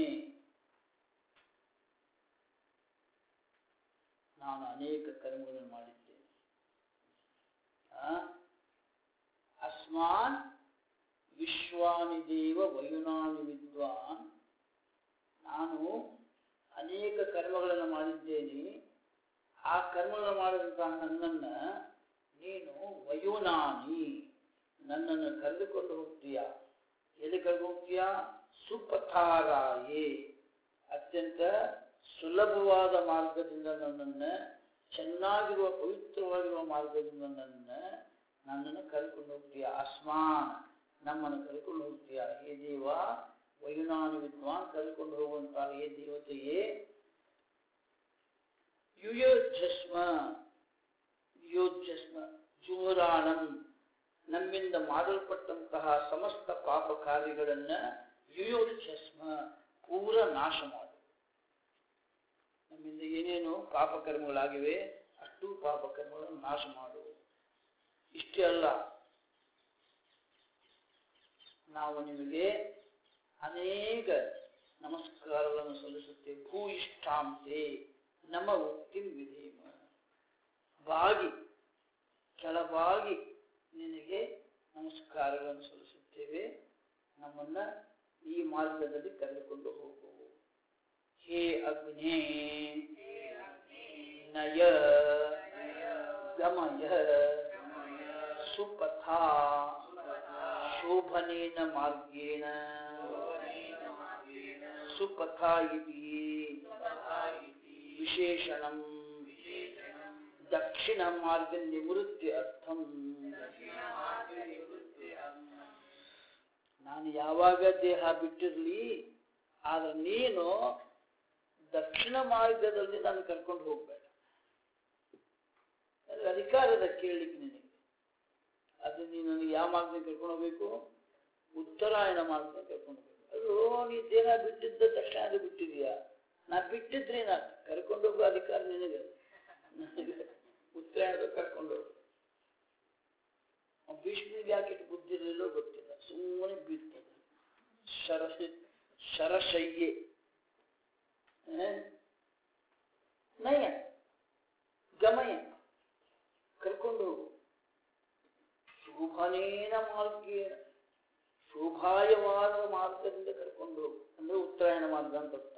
ನಾನು ಅನೇಕ ಕರ್ಮಗಳನ್ನು ಮಾಡಿದ್ದೇನೆ ಆ? ಅಸ್ಮಾನ್ ವಿಶ್ವಾನಿ ದೇವ ವಯುನಾನಿ ವಿದ್ವಾನ್ ನಾನು ಅನೇಕ ಕರ್ಮಗಳನ್ನು ಮಾಡಿದ್ದೇನೆ ಆ ಕರ್ಮಗಳನ್ನು ಮಾಡಿದಂತಹ ನನ್ನನ್ನ ನೀನು ವಯುನಾನಿ ನನ್ನನ್ನು ಕರೆದುಕೊಂಡು ಹೋಗ್ತೀಯ ಎಲ್ಲಿ ಕರೆದು ಹೋಗ್ತೀಯ ಸುಪಥಾರಾಯೇ ಅತ್ಯಂತ ಸುಲಭವಾದ ಮಾರ್ಗದಿಂದ ನನ್ನನ್ನು ಚೆನ್ನಾಗಿರುವ ಪವಿತ್ರವಾಗಿರುವ ಮಾರ್ಗದಿಂದ ನನ್ನ ನನ್ನನ್ನು ಕರ್ಕೊಂಡು ಹೋಗ್ತೀಯ ಅಸ್ಮಾನ್ ನಮ್ಮನ್ನು ಕರ್ಕೊಂಡು ಹೋಗ್ತೀಯ ಹೇ ದೇವ ವಯುನಾನು ವಿದ್ವಾನ್ ಕರ್ಕೊಂಡು ಹೋಗುವಂತಹ ಹೇ ದೇವತೆಯೇ ಯುಯೋಜ್ಜಸ್ಮ ಯುಯೋಜ್ಜಸ್ಮ ಜುಹುರಾಣಂ ನಮ್ಮಿಂದ ಮಾಡಲ್ಪಟ್ಟಂತಹ ಸಮಸ್ತ ಪಾಪ ಕಾರ್ಯಗಳನ್ನ ಯುಯೋಜ್ಜಸ್ಮ ಪೂರ ನಾಶ ಮಾಡು ನಮ್ಮಿಂದ ಏನೇನು ಪಾಪಕರ್ಮಗಳಾಗಿವೆ ಅಷ್ಟು ಪಾಪಕರ್ಮಗಳನ್ನು ನಾಶ ಮಾಡು ಇಷ್ಟೇ ಅಲ್ಲ ನಾವು ನಿಮಗೆ ಅನೇಕ ನಮಸ್ಕಾರಗಳನ್ನು ಸಲ್ಲಿಸುತ್ತೇವೆ ಭೂಯಿಷ್ಠಾಂತೆ ನಮ್ಮ ಉಕ್ತಿ ವಿಧೇಮ ಬಾಗಿ ಕೆಳಬಾಗಿ ನಿನಗೆ ನಮಸ್ಕಾರಗಳನ್ನು ಸಲ್ಲಿಸುತ್ತೇವೆ ನಮ್ಮನ್ನ ಈ ಮಾರ್ಗದಲ್ಲಿ ಕರೆದುಕೊಂಡು ಹೋಗು ಹೇ ಅಗ್ನೇ ನಯ ಗಮಯ ಸುಪಥಾ ಶೋಭನೇನ ಮಾರ್ಗೇಣ ಸುಪಥಾ ಇತಿ ವಿಶೇಷಣಂ ದಕ್ಷಿಣ ಮಾರ್ಗ ನಿವೃತ್ತಿ ಅರ್ಥಂ ನಾನು ಯಾವಾಗ ದೇಹ ಬಿಟ್ಟಿರ್ಲಿ ಆದ್ರೆ ನೀನು ದಕ್ಷಿಣ ಮಾರ್ಗದಲ್ಲಿ ನಾನು ಕರ್ಕೊಂಡು ಹೋಗ್ಬೇಡ ನನಗೆ ಅಧಿಕಾರ ಅದ ಕೇಳಲಿಕ್ಕೆ ನಿನಗೆ ಅದು ನೀನು ನನಗೆ ಯಾವ ಮಾರ್ಗದಲ್ಲಿ ಕರ್ಕೊಂಡು ಹೋಗ್ಬೇಕು ಉತ್ತರಾಯಣ ಮಾರ್ಗದಲ್ಲಿ ಕರ್ಕೊಂಡು ಹೋಗ್ಬೇಕು ಅದು ನೀ ದೇಹ ಬಿಟ್ಟಿದ್ದ ತಕ್ಷಣ ಅದು ಬಿಟ್ಟಿದೀಯಾ ನಾ ಬಿಟ್ಟಿದ್ರೆ ನಾ ಕರ್ಕೊಂಡು ಹೋಗೋ ಅಧಿಕಾರ ನಿನಗೆ ನನಗೆ ಉತ್ತರಾಯಣದ ಕರ್ಕೊಂಡು ಹೋಗು ಭೀಷ್ಮನಿಗೆ ಯಾಕೆ ಇಟ್ಟು ಬುದ್ಧಿ ಇರಲಿಲ್ಲೋ ಗೊತ್ತಿಲ್ಲ ಸುಮ್ಮನೆ ಬೀಳ್ತದೆ ಶರಶ ಶರಶಯ್ಯೆ ಆ? ನಯ ಗಮಯ ಕರ್ಕೊಂಡು ಹೋಗು ಶೋಭನೇನ ಮಾರ್ಗೇನ ಶೋಭಾಯವಾದ ಮಾರ್ಗದಿಂದ ಕರ್ಕೊಂಡು ಹೋಗು ಅಂದ್ರೆ ಉತ್ತರಾಯಣ ಮಾರ್ಗ ಅಂತ ಅರ್ಥ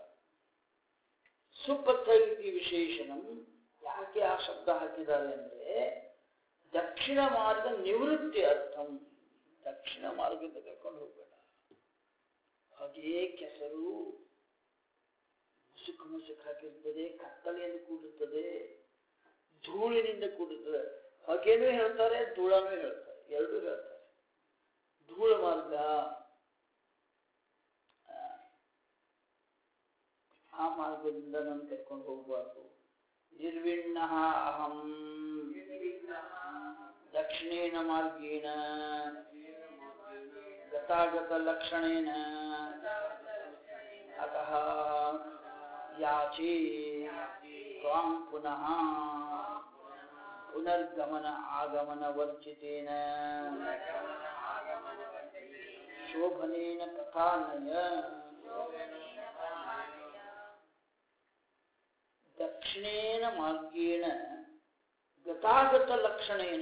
ಸುಪಥ ಇತಿ ವಿಶೇಷಣಂ ಯಾಕೆ ಆ ಶಬ್ದ ಹಾಕಿದ್ದಾರೆ ಅಂದ್ರೆ ದಕ್ಷಿಣ ಮಾರ್ಗ ನಿವೃತ್ತಿ ಅರ್ಥಂ ದಕ್ಷಿಣ ಮಾರ್ಗದಿಂದ ಕರ್ಕೊಂಡು ಹೋಗ್ಬೇಡ ಹಾಗೇ ಕೆಸರು ಮುಸುಕು ಮುಸುಕು ಹಾಕಿರ್ತದೆ ಕತ್ತಲೆಯಿಂದ ಕೂಡುತ್ತದೆ ಧೂಳಿನಿಂದ ಕೂಡುತ್ತದೆ ಹೊಗೆನೂ ಹೇಳ್ತಾರೆ ಧೂಳನೂ ಹೇಳ್ತಾರೆ ಎರಡೂ ಹೇಳ್ತಾರೆ ಧೂಳ ಮಾರ್ಗ ಆ, ಆ ಮಾರ್ಗದಿಂದ ನಾನು ಕರ್ಕೊಂಡು ಹೋಗಬಾರ್ದು ನಿರ್ವಿಣ್ಣ ಅಹಂ ದಕ್ಷಿಣೇನ ಮಾರ್ಗೇಣ ಗತಾಗತ ಲಕ್ಷಣೇನ ಅತಃ ಯಾಚೇ ತ್ವಾಂ ಪುನಃ ಪುನರ್ಗಮನ ಆಗಮನ ವರ್ಜಿತೇನ ಶೋಭನೇನ ತಥಾನಯ ದಕ್ಷಿಣೇನ ಮಾರ್ಗೇಣ ಗತಾಗತ ಲಕ್ಷಣೇನ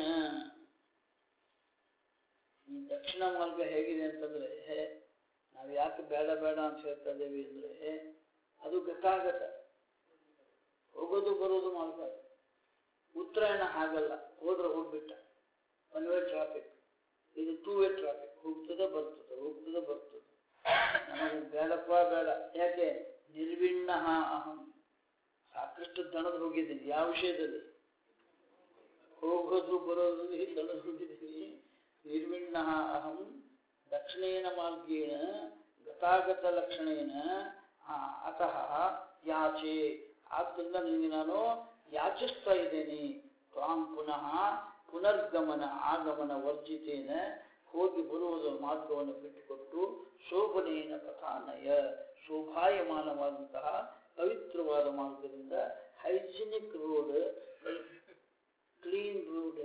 ಈ ದಕ್ಷಿಣ ಮಾರ್ಗ ಹೇಗಿದೆ ಅಂತಂದ್ರೆ ನಾವು ಯಾಕೆ ಬೇಡ ಬೇಡ ಅಂತ ಹೇಳ್ತಾ ಇದ್ದೇವೆ ಅಂದ್ರೆ ಅದು ಗತಾಗತ ಹೋಗೋದು ಬರೋದು ಮಾರ್ಗ ಅದು. ಉತ್ತರಾಯಣ ಹಾಗಲ್ಲ ಹೋದ್ರೆ ಹೋಗ್ಬಿಟ್ಟ ಒನ್ ವೇ ಟ್ರಾಫಿಕ್ ಇದು ಟೂ ವೇ ಟ್ರಾಫಿಕ್ ಹೋಗ್ತದೆ ಬರ್ತದೆ ಹೋಗ್ತದೆ ಬರ್ತದೆ ನಮಗೆ ಬೇಡಪ್ಪ ಬೇಡ ಯಾಕೆ ನಿರ್ವಿಣ್ಣ ಅಹಂ ಸಾಕಷ್ಟು ತಣದು ಹೋಗಿದ್ದೀನಿ ಯಾವ ವಿಷಯದಲ್ಲಿ ಹೋಗೋದು ಬರೋದ್ರಲ್ಲಿ ತಣದು ಹೋಗಿದ್ದೀನಿ ನಿರ್ವಿಣ್ಣ ಅಹಂ ದಕ್ಷಿಣೇನ ಮಾರ್ಗೇಣ ಗತಾಗತ ಲಕ್ಷಣೇನ ಆ, ಅತಃ ಯಾಚೆ ಆದ್ದರಿಂದ ನಿಮಗೆ ನಾನು ಯಾಚಿಸ್ತಾ ಇದ್ದೇನೆ ತ್ವಾಂ ಪುನಃ ಪುನರ್ಗಮನ ಆಗಮನ ವರ್ಜಿತೇನ ಹೋಗಿ ಬರುವುದರ ಮಾರ್ಗವನ್ನು ಬಿಟ್ಟುಕೊಟ್ಟು ಶೋಭನೇನ ಪಥಾನಯ ಶೋಭಾಯಮಾನವಾದಂತಹ ಪವಿತ್ರವಾದ ಮಾರ್ಗದಿಂದ ಹೈಜಿನಿಕ್ ರೋಡ್ ಕ್ಲೀನ್ ರೋಡ್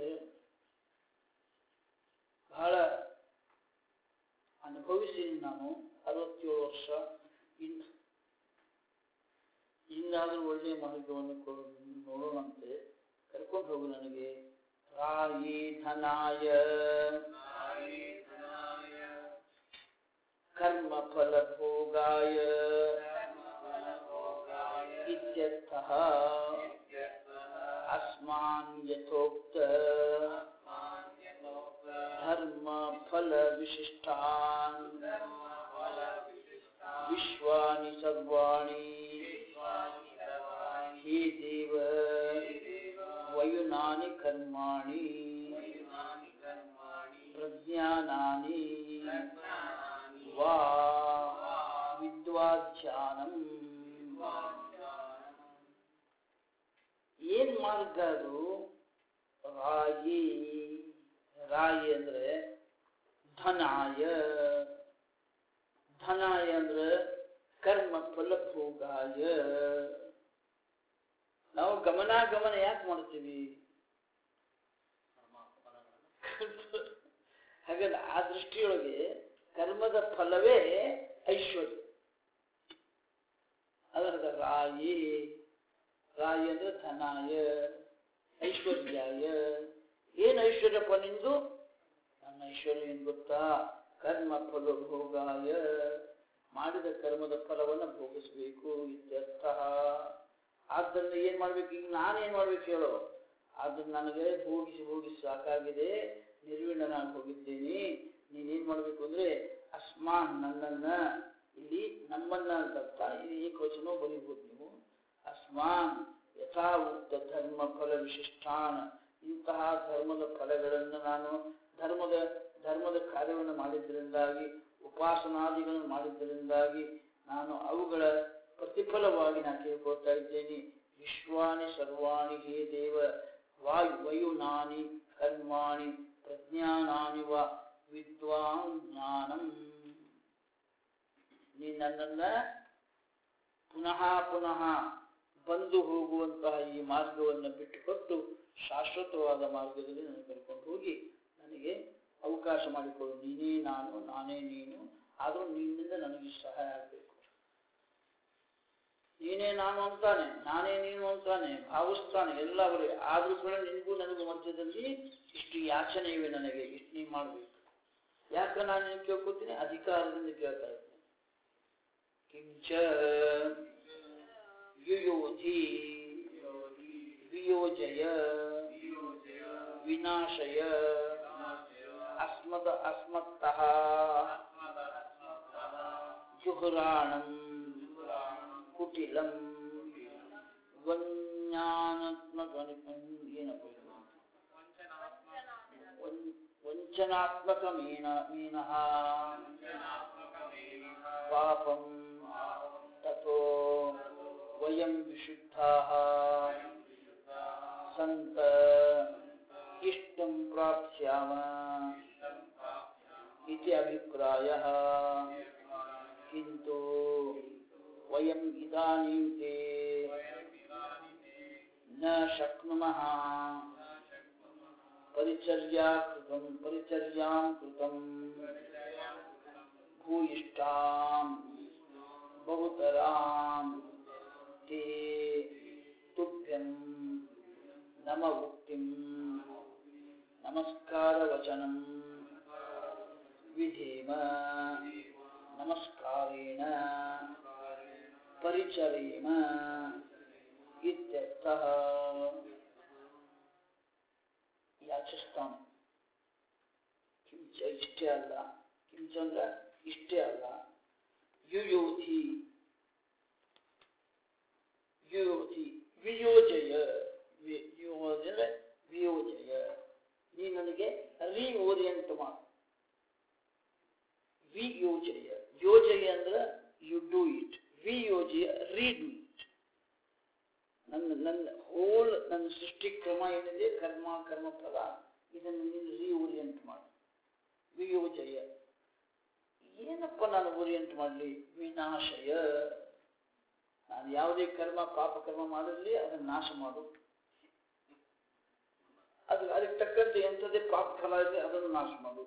ಬಹಳ ಅನುಭವಿಸಿದ್ದೀನಿ ನಾನು ಅರವತ್ತೇಳು ವರ್ಷ ಇನ್ನು ಇನ್ನಾದರೂ ಒಳ್ಳೆಯ ಮಾರ್ಗವನ್ನು ಕೊ- ನೋಡೋಣಂತೆ ಕರ್ಕೊಂಡು ಹೋಗು ನನಗೆ ರಾಯಿ ಧನಾಯ ಕರ್ಮ ಫಲ ಭೋಗಾಯ ಇತ್ಯರ್ಥಃ ಅಸ್ಮಾನ್ ಯಥೋಕ್ತ ಧರ್ಮ ಫಲ ವಿಶಿಷ್ಟಾನ್ ವಿಶ್ವಾನಿ ಸರ್ವಾಣಿ ಹೇ ದೇವ ವಯುನಾನಿ ಕರ್ಮಾಣಿ ಪ್ರಜ್ಞಾನಾನಿ ವಾ ವಿದ್ವಾಧ್ಯಾನಂ ಏನ್ ಮಾರ್ಗ ಅದು ರಾಯಿ ರಾಯಿ ಅಂದ್ರೆ ಧನಾಯ ಧನಾಯ ಅಂದ್ರೆ ಕರ್ಮ ಫಲಭೋಗಾಯ ನಾವು ಗಮನಾಗಮನ ಯಾಕೆ ಮಾಡ್ತೀವಿ ಹಾಗಲ್ಲ ಆ ದೃಷ್ಟಿಯೊಳಗೆ ಕರ್ಮದ ಫಲವೇ ಐಶ್ವರ್ಯ ಅದರದ ರಾಯಿ ರಾಯಿ ಅಂದ್ರೆ ಧನಾಯ ಐಶ್ವರ್ಯಾಯ ಏನ್ ಐಶ್ವರ್ಯಪ್ಪ ನಿಂದು ನನ್ನ ಐಶ್ವರ್ಯ ಏನ್ ಗೊತ್ತಾ ಕರ್ಮ ಫಲ ಭೋಗಾಯ ಮಾಡಿದ ಕರ್ಮದ ಫಲವನ್ನು ಭೋಗಿಸ್ಬೇಕು ಇತ್ಯರ್ಥ ಆದ್ದರಿಂದ ಏನ್ ಮಾಡ್ಬೇಕು ಈಗ ನಾನೇನ್ ಮಾಡ್ಬೇಕು ಹೇಳೋ ಅದನ್ನ ನನಗೆ ಭೋಗಿಸಿ ಭೋಗಿಸಿ ಸಾಕಾಗಿದೆ ನಿರ್ವಿಣ್ಣನಾಗಿ ಹೋಗಿದ್ದೀನಿ ನೀನೇನ್ ಮಾಡ್ಬೇಕು ಅಂದ್ರೆ ಅಸ್ಮಾನ್ ನನ್ನನ್ನ ಇಲ್ಲಿ ನಮ್ಮನ್ನ ಅಂತ ಅರ್ಥ ಇದು ಏಕವಚನ ಬರೀಬಹುದು ನೀವು ಅಸ್ಮಾನ್ ಯಥಾ ಉಕ್ತ ಧರ್ಮ ಫಲ ವಿಶಿಷ್ಟಾನ್ ಇಂತಹ ಧರ್ಮದ ಫಲಗಳನ್ನು ನಾನು ಧರ್ಮದ ಧರ್ಮದ ಕಾರ್ಯವನ್ನು ಮಾಡಿದ್ದರಿಂದಾಗಿ ಉಪಾಸನಾದಿಗಳನ್ನು ಮಾಡಿದ್ದರಿಂದಾಗಿ ನಾನು ಅವುಗಳ ಪ್ರತಿಫಲವಾಗಿ ನಾನು ಕೇಳ್ಕೊಳ್ತಾ ಇದ್ದೇನೆ ವಿಶ್ವಾನಿ ಸರ್ವಾಣಿ ಹೇ ದೇವ ವಾಯು ವಯುನಾನಿ ಕರ್ಮಾಣಿ ಪ್ರಜ್ಞಾನಾನಿ ವ ವಿದ್ವಾನ್ ಜ್ಞಾನಂ ನೀ ನನ್ನನ್ನ ಪುನಃ ಪುನಃ ಬಂದು ಹೋಗುವಂತಹ ಈ ಮಾರ್ಗವನ್ನು ಬಿಟ್ಟುಕೊಟ್ಟು ಶಾಶ್ವತವಾದ ಮಾರ್ಗದಲ್ಲಿ ನನಗೆ ಕರ್ಕೊಂಡು ಹೋಗಿ ನನಗೆ ಅವಕಾಶ ಮಾಡಿಕೊಡು ನೀನೇ ನಾನು ನಾನೇ ನೀನು ಆದರೂ ನಿನ್ನಿಂದ ನನಗೆ ಸಹಾಯ ಆಗಬೇಕು ನೀನೇ ನಾನು ಅಂತಾನೆ ನಾನೇ ನೀನು ಅಂತಾನೆ ಭಾವಿಸ್ತಾನೆ ಎಲ್ಲ ಅವರಿಗೆ ಆದ್ರೂ ಕೂಡ ನಿನಗೂ ನನಗೂ ಮಧ್ಯದಲ್ಲಿ ಇಷ್ಟು ಯಾಚನೆ ಇವೆ ನನಗೆ ಇಷ್ಟು ನೀ ಮಾಡಬೇಕು ಯಾಕೆ ನಾನು ನಿನ್ ಕೇಳ್ಕೊತೀನಿ ಅಧಿಕಾರದಿಂದ ಕೇಳ್ತಾ ಇದ್ದೀನಿ ಕಿಂಚ ಯುಯೋಧಿ ವಿಯೋಜಯ ವಿನಾಶಯ ಅಸ್ಮದ ಅಸ್ಮತ್ತಃ ಜುಹುರಾಣಂ ಕುಟಿಲಂ ವಂಜ್ಞಾನಾತ್ಮಕ ಏನಪ್ಪ ಇದು? ವಂಚ- ವಂಚನಾತ್ಮಕ ಮೀನ ಮೀನಃ ಪಾಪಂ ತಥೋ ವಯಂ ವಿಶುದ್ಧಾಃ ಸಂತ ಇಷ್ಟಂ ಪ್ರಾಪ್ಸ್ಯಾಮ इति अभिप्रायः किन्तु वयम् इदानीं ते न शक्नुमः परिचर्या कृतं परिचर्यां कृतं भूयिष्ठां बहुतरां ते तुभ्यं नम उक्तिं नमस्कारवचनं विधेम नमस्कारेण ಪರಿಚರೇಮ ಇತ್ಯರ್ಥಃ ಯಾಚಿಸ್ತಾನೆ ಕಿಂಚ ಇಷ್ಟೇ ಅಲ್ಲ ಕಿಂಚ ಅಂದ್ರೆ ಇಷ್ಟೇ ಅಲ್ಲ ಯುಯೋಧಿ ಯುಯೋಧಿ ವಿಯೋಜಯ ವಿ- ವಿಯೋಜನ ವಿಯೋಜಯ ನೀ ನನಗೆ ರಿಓರಿಯಂಟ್ ಮಾಡು ವಿಯೋಜಯ ಯೋಜಯ ಅಂದ್ರೆ ಯು ಡೂ ಇಟ್ ವಿಯೋಜಯ ರೀಡ್ ಇಟ್ ನನ್ನ ನನ್ನ ಹೋಲ್ ನನ್ನ ಸೃಷ್ಟಿ ಕ್ರಮ ಏನಿದೆ ಕರ್ಮ ಕರ್ಮಫಲ ಇದನ್ನು ನೀನು ರಿಓರಿಯಂಟ್ ಮಾಡು ವಿಯೋಜಯ ಏನಪ್ಪ ನಾನು ಓರಿಯಂಟ್ ಮಾಡಲಿ ವಿನಾಶಯ ನಾನು ಯಾವುದೇ ಕರ್ಮ ಪಾಪ ಕರ್ಮ ಮಾಡಿರಲಿ ಅದನ್ನು ನಾಶ ಮಾಡು ಅದು ಅದಕ್ಕೆ ತಕ್ಕಂತೆ ಎಂಥದೇ ಪಾಪ ಫಲ ಇದೆ ಅದನ್ನು ನಾಶ ಮಾಡು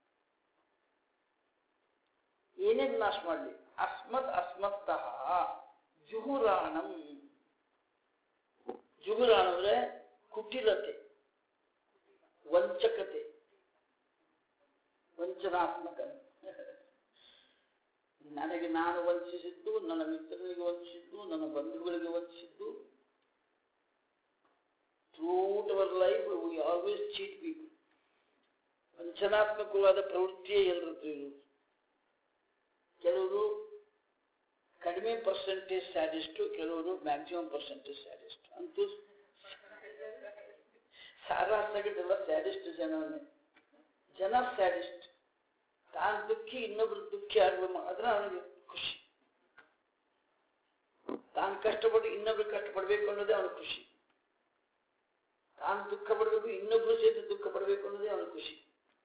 ಏನೇನು ನಾಶ ಮಾಡಲಿ ಅಸ್ಮತ್ ಅಸ್ಮತ್ತಃ ಜುಹುರಾಣಂ ಜುಹುರಾಣ ಅಂದ್ರೆ ಕುಟಿಲತೆ ವಂಚಕತೆ ವಂಚನಾತ್ಮಕ ನನಗೆ ನಾನು ವಂಚಿಸಿದ್ದು ನನ್ನ ಮಿತ್ರರಿಗೆ ವಂಚಿಸಿದ್ದು ನನ್ನ ಬಂಧುಗಳಿಗೆ ವಂಚಿಸಿದ್ದು throughout our life we always cheat people ವಂಚನಾತ್ಮಕವಾದ ಪ್ರವೃತ್ತಿಯೇ ಎಲ್ಲರದ್ದು ಇರುವುದು ಕೆಲವರು ಕಡಿಮೆ ಪರ್ಸೆಂಟೇಜ್ ಸ್ಯಾಡಿಸ್ಟು ಕೆಲವರು ಮ್ಯಾಕ್ಸಿಮಮ್ ಪರ್ಸೆಂಟೇಜ್ ಸ್ಯಾಡಿಸ್ಟ್ ಅಂತೂ ಸಾರಾಸಗಡೆಲ್ಲ ಸ್ಯಾಡಿಸ್ಟ್ ಜನವನ್ನೇ ಜನ ಸ್ಯಾಡಿಸ್ಟ್ ತಾನು ದುಃಖಿ ಇನ್ನೊಬ್ರು ದುಃಖಿ ಆಗ್ಬೇಕು ಆದ್ರೆ ಅವನಿಗೆ ಖುಷಿ ತಾನು ಕಷ್ಟಪಟ್ಟು ಇನ್ನೊಬ್ರು ಕಷ್ಟಪಡ್ಬೇಕು ಅನ್ನೋದೇ ಅವನ ಖುಷಿ ತಾನು ದುಃಖ ಪಡಬೇಕು ಇನ್ನೊಬ್ರು ಸೇರಿ ದುಃಖ ಪಡಬೇಕು ಅನ್ನೋದೇ ಅವನ ಖುಷಿ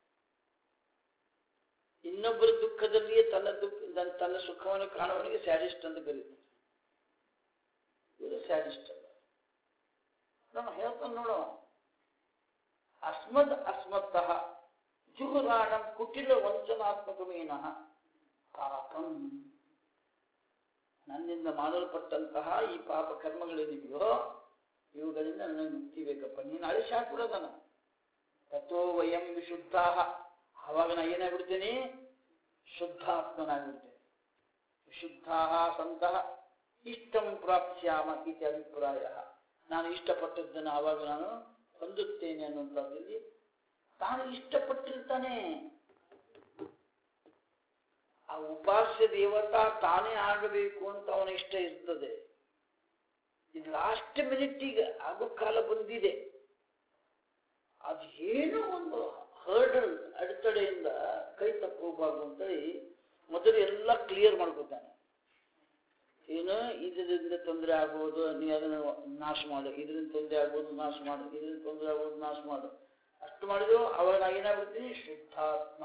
ಇನ್ನೊಬ್ಬರ ದುಃಖದಲ್ಲಿಯೇ ತನ್ನ ದುಃಖ ತನ್ನ- ತನ್ನ ಸುಖವನ್ನು ಕಾಣುವವನಿಗೆ ಸ್ಯಾಡಿಸ್ಟ್ ಅಂತ ಕರೀತಾರೆ ಇವರು ಸ್ಯಾಡಿಸ್ಟ್ ಅಲ್ಲ ನಾನು ಹೇಳ್ತಾನೆ ನೋಡೋ ಅಸ್ಮದ್ ಅಸ್ಮತ್ತಃ ಜುಹುರಾಣಂ ಕುಟಿಲ ವಂಚನಾತ್ಮಕಮೇನಃ ಪಾಪಂ ನನ್ನಿಂದ ಮಾಡಲ್ಪಟ್ಟಂತಹ ಈ ಪಾಪ ಕರ್ಮಗಳೇನಿವೆಯೋ ಇವುಗಳಿಂದ ನನಗೆ ಮುಕ್ತಿ ಬೇಕಪ್ಪ ನೀನು ಅಳಿಸಿ ಹಾಕ್ಬಿಡೋದನ್ನ ತಥೋ ವಯಂ ವಿಶುದ್ಧಾ ಆವಾಗ ನಾ ಏನಾಗ್ಬಿಡ್ತೇನೆ ಶುದ್ಧಾತ್ಮನಾಗ್ಬಿಡ್ತೇನೆ ವಿಶುದ್ಧಾ ಸಂತಹ ಇಷ್ಟಂ ಪ್ರಾಪ್ಸ್ಯಾಮ ಇತಿ ಅಭಿಪ್ರಾಯ ನಾನು ಇಷ್ಟಪಟ್ಟದ್ದನ್ನು ಆವಾಗ ನಾನು ಹೊಂದುತ್ತೇನೆ ಅನ್ನುವಂಥದ್ದಲ್ಲಿ ತಾನು ಇಷ್ಟಪಟ್ಟಿರ್ತಾನೆ ಆ ಉಪಾಸ್ಯ ದೇವತಾ ತಾನೇ ಆಗಬೇಕು ಅಂತ ಅವನ ಇಷ್ಟ ಇರ್ತದೆ ಇದು ಲಾಸ್ಟ್ ಮಿನಿಟ್ಟಿಗೆ ಆಗೋ ಕಾಲ ಬಂದಿದೆ ಅದು ಏನೋ ಒಂದು ಹರ್ಡಲ್ ಅಡೆತಡೆಯಿಂದ ಕೈ ತಪ್ಪೋಗ್ಬಾರ್ದು ಅಂತೇಳಿ ಮೊದಲು ಎಲ್ಲ ಕ್ಲಿಯರ್ ಮಾಡ್ಕೊತಾನೆ ಏನು ಇದರಿಂದ ತೊಂದರೆ ಆಗ್ಬೋದು ನೀ ಅದನ್ನು ನಾಶ ಮಾಡು ಇದರಿಂದ ತೊಂದರೆ ಆಗ್ಬೋದು ನಾಶ ಮಾಡು ಇದರಿಂದ ತೊಂದರೆ ಆಗ್ಬೋದು ನಾಶ ಮಾಡು ಅಷ್ಟು ಮಾಡಿದ್ರು ಅವಾಗ ನಾ ಏನಾಗ್ಬಿಡ್ತೀನಿ ಶುದ್ಧಾತ್ಮ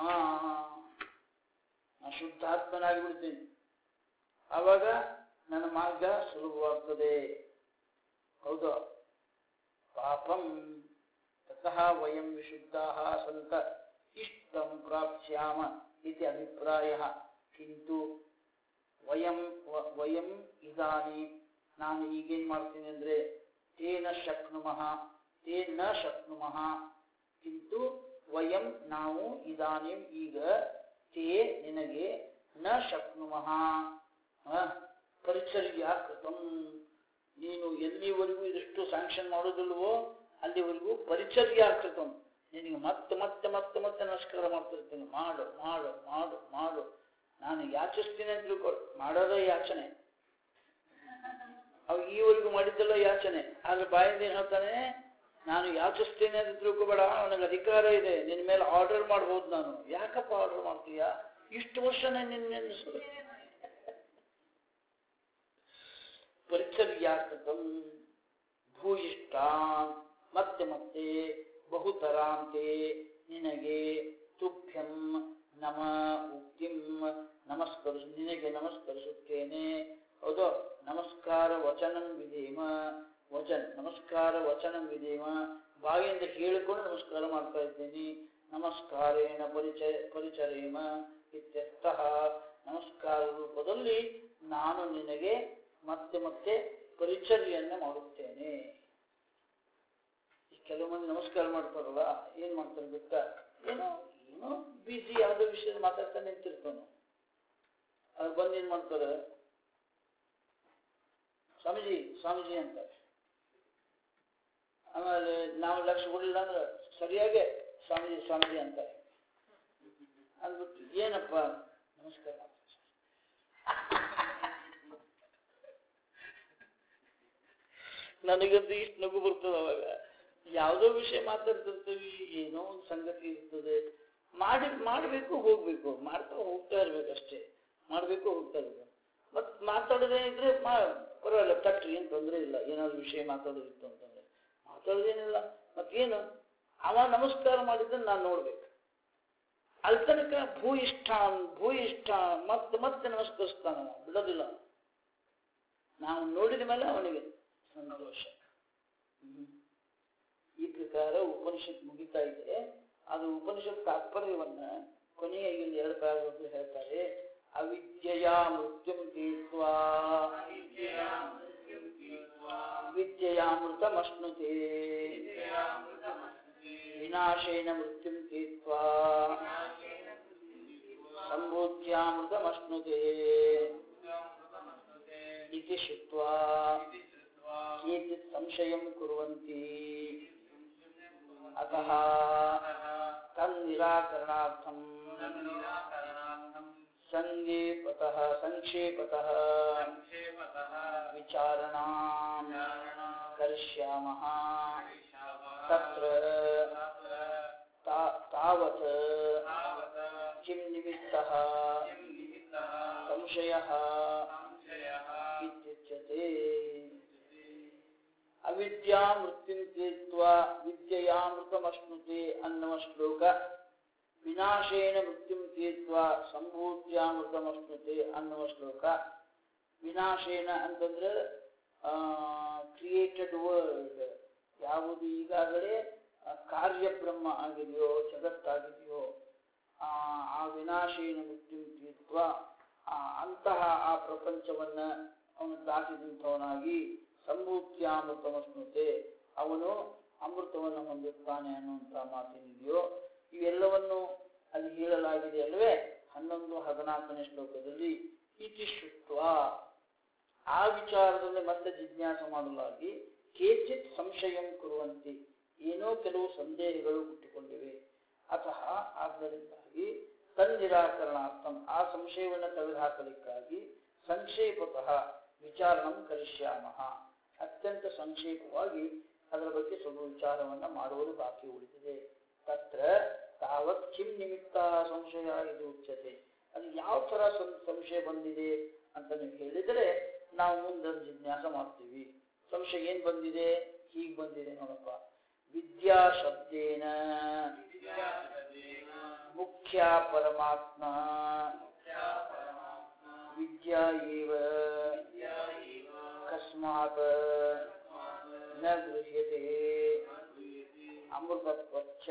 ನಾ ಶುದ್ಧಾತ್ಮನಾಗಿ ಬಿಡ್ತೀನಿ ಆವಾಗ ನನ್ನ ಮಾರ್ಗ ಸುಲಭವಾಗ್ತದೆ ಹೌದು ಪಾಪಂ ತತಃ ವಯಂ ವಿಶುದ್ಧಾಃ ಸಂತ ಇಷ್ಟಂ ಪ್ರಾಪ್ಸ್ಯಾಮ ಇತಿ ಅಭಿಪ್ರಾಯ ಕಿಂತು ವಯಂ ವ- ವಯಂ ಇದಾನಿ ನಾನು ಈಗೇನ್ ಮಾಡ್ತೀನಿ ಅಂದ್ರೆ ತೇನ ಶಕ್ನುಮಃ ತೇ ನ ಶಕ್ನುಮಃ ಕಿಂತು ವಯಂ ನಾವು ಇದಾನಿಂ ಈಗ ತೇ ನಿನಗೆ ನ ಶಕ್ನುಮಃ ಆ, ಪರಿಚರ್ಯ ಕೃತಂ ನೀನು ಎಲ್ಲಿವರೆಗೂ ಇದಿಷ್ಟು ಸ್ಯಾಂಕ್ಷನ್ ಮಾಡೋದಿಲ್ವೋ ಅಲ್ಲಿವರೆಗೂ ಪರಿಚರ್ಯ ಕೃತಂ ನಿನಗೆ ಮತ್ತೆ ಮತ್ತೆ ಮತ್ತೆ ಮತ್ತೆ ನಮಸ್ಕಾರ ಮಾಡ್ತಿರ್ತೀನಿ ಮಾಡು ಮಾಡು ಮಾಡು ಮಾಡು ನಾನು ಯಾಚಿಸ್ತೀನಿ ಅಂತ ತಿಳ್ಕೊ ಮಾಡೋದೇ ಯಾಚನೆ ಅವ್ ಈವರೆಗೂ ಮಾಡಿದ್ದೆಲ್ಲ ಯಾಚನೆ ಆದ್ರೆ ಬಾಯಿಂದ ಏನ್ ಹೇಳ್ತಾನೆ ನಾನು ಯಾಚಿಸ್ತೇನೆ ಅಂತ ತಿಳ್ಕೊಬೇಡ ನನಗೆ ಅಧಿಕಾರ ಇದೆ ನಿನ್ನ ಮೇಲೆ ಆರ್ಡರ್ ಮಾಡ್ಬೋದು ನಾನು ಯಾಕಪ್ಪ ಆರ್ಡರ್ ಮಾಡ್ತೀಯಾ ಇಷ್ಟು ವರ್ಷನೇ ನಿನ್ನ ನೆನೆಸು ಪರಿಚರ್ಯಾಕೃತಂ ಭೂಯಿಷ್ಟಾನ್ ಮತ್ತೆ ಮತ್ತೆ ಬಹುತರಾಂತೆ ನಿನಗೆ ತುಭ್ಯಂ ನಮ ಉಕ್ತಿಂ ನಮಸ್ಕರಿಸು ನಿನಗೆ ನಮಸ್ಕರಿಸುತ್ತೇನೆ ಹೌದು ನಮಸ್ಕಾರ ವಚನಂ ವಿಧೇಮ ವಚನ ನಮಸ್ಕಾರ ವಚನಂ ವಿಧೇಮ ಬಾಯಿಯಿಂದ ಹೇಳಿಕೊಂಡು ನಮಸ್ಕಾರ ಮಾಡ್ತಾ ಇದ್ದೀನಿ ನಮಸ್ಕಾರೇಣ ಪರಿಚಯ ಪರಿಚರೇಮ ಇತ್ಯರ್ಥಃ ನಮಸ್ಕಾರ ರೂಪದಲ್ಲಿ ನಾನು ನಿನಗೆ ಮತ್ತೆ ಮತ್ತೆ ಪರಿಚರ್ಯನ್ನ ಮಾಡುತ್ತೇನೆ ಈ ಕೆಲವು ಮಂದಿ ನಮಸ್ಕಾರ ಮಾಡ್ತಾರಲ್ಲ ಏನ್ ಮಾಡ್ತಾರೆ ಗೊತ್ತಾ ಏನೋ ಏನೋ ಬಿಸಿ ಯಾವುದೋ ವಿಷಯ ಮಾತಾಡ್ತಾ ನಿಂತಿರ್ತಾನೆ ಅವ್ರು ಬಂದು ಏನ್ ಮಾಡ್ತಾರೆ ಸ್ವಾಮೀಜಿ ಸ್ವಾಮೀಜಿ ಅಂತಾರೆ ಆಮೇಲೆ ನಾವು ಲಕ್ಷ ಕೊಡಲಿಲ್ಲ ಅಂದ್ರೆ ಸರಿಯಾಗೆ ಸ್ವಾಮೀಜಿ ಸ್ವಾಮೀಜಿ ಅಂತಾರೆ ಅಂದ್ಬಿಟ್ಟು ಏನಪ್ಪ ನಮಸ್ಕಾರ ನನಗಂತೂ ಇಷ್ಟು ನಗು ಬರ್ತದೆ ಅವಾಗ ಯಾವುದೋ ವಿಷಯ ಮಾತಾಡ್ತಿರ್ತೀವಿ ಏನೋ ಒಂದು ಸಂಗತಿ ಇರ್ತದೆ ಮಾಡಿ ಮಾಡಬೇಕು ಹೋಗ್ಬೇಕು ಮಾಡ್ತಾ ಹೋಗ್ತಾ ಇರ್ಬೇಕಷ್ಟೇ ಮಾಡಬೇಕು ಹೋಗ್ತಾ ಇರ್ಬೇಕು ಮತ್ ಮಾತಾಡದೇ ಇದ್ರೆ ಮಾ ಪರವಾಗಿಲ್ಲ ತಟ್ರಿ ಏನು ತೊಂದರೆ ಇಲ್ಲ ಏನಾದ್ರು ವಿಷಯ ಮಾತಾಡೋದಿತ್ತು ಅಂತಂದ್ರೆ ಮಾತಾಡೋದೇನಿಲ್ಲ ಮತ್ತೇನು ಅವ ನಮಸ್ಕಾರ ಮಾಡಿದ್ದನ್ನು ನಾನು ನೋಡ್ಬೇಕು ಅಲ್ಲಿ ತನಕ ಭೂ ಇಷ್ಟ ಭೂ ಇಷ್ಟ ಮತ್ತೆ ಮತ್ತೆ ನಮಸ್ಕರಿಸ್ತಾನ ಅವ, ಬಿಡೋದಿಲ್ಲ ಅವ. ನಾವು ನೋಡಿದ ಮೇಲೆ ಅವನಿಗೆ ಸಂತೋಷ ಹ್ಮ್. ಈ ಪ್ರಕಾರ ಉಪನಿಷತ್ ಮುಗಿತಾ ಇದೆ ಅದು ಉಪನಿಷತ್ ತಾತ್ಪರ್ಯವನ್ನ ಕೊನೆಯ ಇಲ್ಲಿ ಎರಡು ಪ್ಯಾರಾಗ್ರಾಫ್ ಹೇಳ್ತಾರೆ ಅವಿದ್ಯೆಯ ಮೃತ್ಯುಂ ತೀರ್ತ್ವಾ ವಿದ್ಯೆಯಾಮೃತಮಶ್ನುತೆ ವಿನಾಶೇನ ಮೃತ್ಯುಂ ತೀರ್ತ್ವಾ ಸಂಭೂತ್ಯಾಮೃತಮಶ್ನುತೆ इति श्रुत्वा केचित् संशयं कुर्वन्ति अतः तन्निराकरणार्थं सङ्गेपतः संक्षेपतः विचारणां करिष्यामः तत्र ता- तावत् किं निमित्तः संशयः इत्युच्यते ಅವಿದ್ಯಾ ಮೃತ್ಯುಂ ತೀರ್ತ್ವಾ ವಿದ್ಯೆಯಾಮೃತಮಶ್ನುತೆ ಅನ್ನುವ ಶ್ಲೋಕ ವಿನಾಶೇನ ಮೃತ್ಯುಂ ತೀರ್ತ್ವಾ ಸಂಭೂತ್ಯಾಮೃತಮಶ್ನುತೆ ಅನ್ನುವ ಶ್ಲೋಕ ವಿನಾಶೇನ ಅಂತಂದ್ರೆ ಕ್ರಿಯೇಟೆಡ್ ವರ್ಲ್ಡ್ ಯಾವುದು ಈಗಾಗಲೇ ಆ, ಕಾರ್ಯಬ್ರಹ್ಮ ಆಗಿದೆಯೋ ಜಗತ್ತಾಗಿದೆಯೋ ಆ ಆ ವಿನಾಶೇನ ಮೃತ್ಯುಂ ತೀರ್ತ್ವಾ ಆ ಅಂತಹ ಆ ಪ್ರಪಂಚವನ್ನ ಅವನು ದಾಟಿದಂಥವನಾಗಿ ಸಂಭೂತ್ಯಾಮೃತಮಸ್ನುತೆ ಅವನು ಅಮೃತವನ್ನು ಹೊಂದುತ್ತಾನೆ ಅನ್ನುವಂತಹ ಮಾತೇನಿದೆಯೋ ಇವೆಲ್ಲವನ್ನು ಅಲ್ಲಿ ಹೇಳಲಾಗಿದೆ ಅಲ್ವೇ ಹನ್ನೊಂದು ಹದಿನಾಲ್ಕನೇ ಶ್ಲೋಕದಲ್ಲಿ ಇತಿ ಶುತ್ವ ಆ ವಿಚಾರದಲ್ಲಿ ಮತ್ತೆ ಜಿಜ್ಞಾಸ ಮಾಡಲಾಗಿ ಕೇಚಿತ್ ಸಂಶಯಂ ಕುರುವಂತೆ ಏನೋ ಕೆಲವು ಸಂದೇಹಗಳು ಹುಟ್ಟಿಕೊಂಡಿವೆ ಅತಃ ಆದ್ದರಿಂದಾಗಿ ತನ್ನಿರಾಕರಣಾರ್ಥಂ ಆ ಸಂಶಯವನ್ನು ತೆಗೆದುಹಾಕಲಿಕ್ಕಾಗಿ ಸಂಕ್ಷೇಪತಃ ವಿಚಾರಣಂ ಕರಿಷ್ಯಾಮಃ ಅತ್ಯಂತ ಸಂಕ್ಷೇಪವಾಗಿ ಅದರ ಬಗ್ಗೆ ಸ್ವಲ್ಪ ವಿಚಾರವನ್ನ ಮಾಡುವುದು ಬಾಕಿ ಉಳಿದಿದೆ ತತ್ರ ತಾವತ್ ಕಿಂ ನಿಮಿತ್ತ ಸಂಶಯ ಇದು ಉಚ್ಯತೆ ಅದು ಯಾವ ತರ ಸಂ- ಸಂಶಯ ಬಂದಿದೆ ಅಂತ ನೀವು ಹೇಳಿದರೆ ನಾವು ಮುಂದೆ ಜಿಜ್ಞಾಸ ಮಾಡ್ತೀವಿ ಸಂಶಯ ಏನ್ ಬಂದಿದೆ ಹೀಗ್ ಬಂದಿದೆ ನೋಡಪ್ಪ ವಿದ್ಯಾ ಶಬ್ದೇನ ಮುಖ್ಯ ಪರಮಾತ್ಮ ವಿದ್ಯಾ ಏವ ಕಸ್ಮಾತ್ ನ ಗೃಹ್ಯತೆ ಅಮೃತತ್ವಚ್ಚ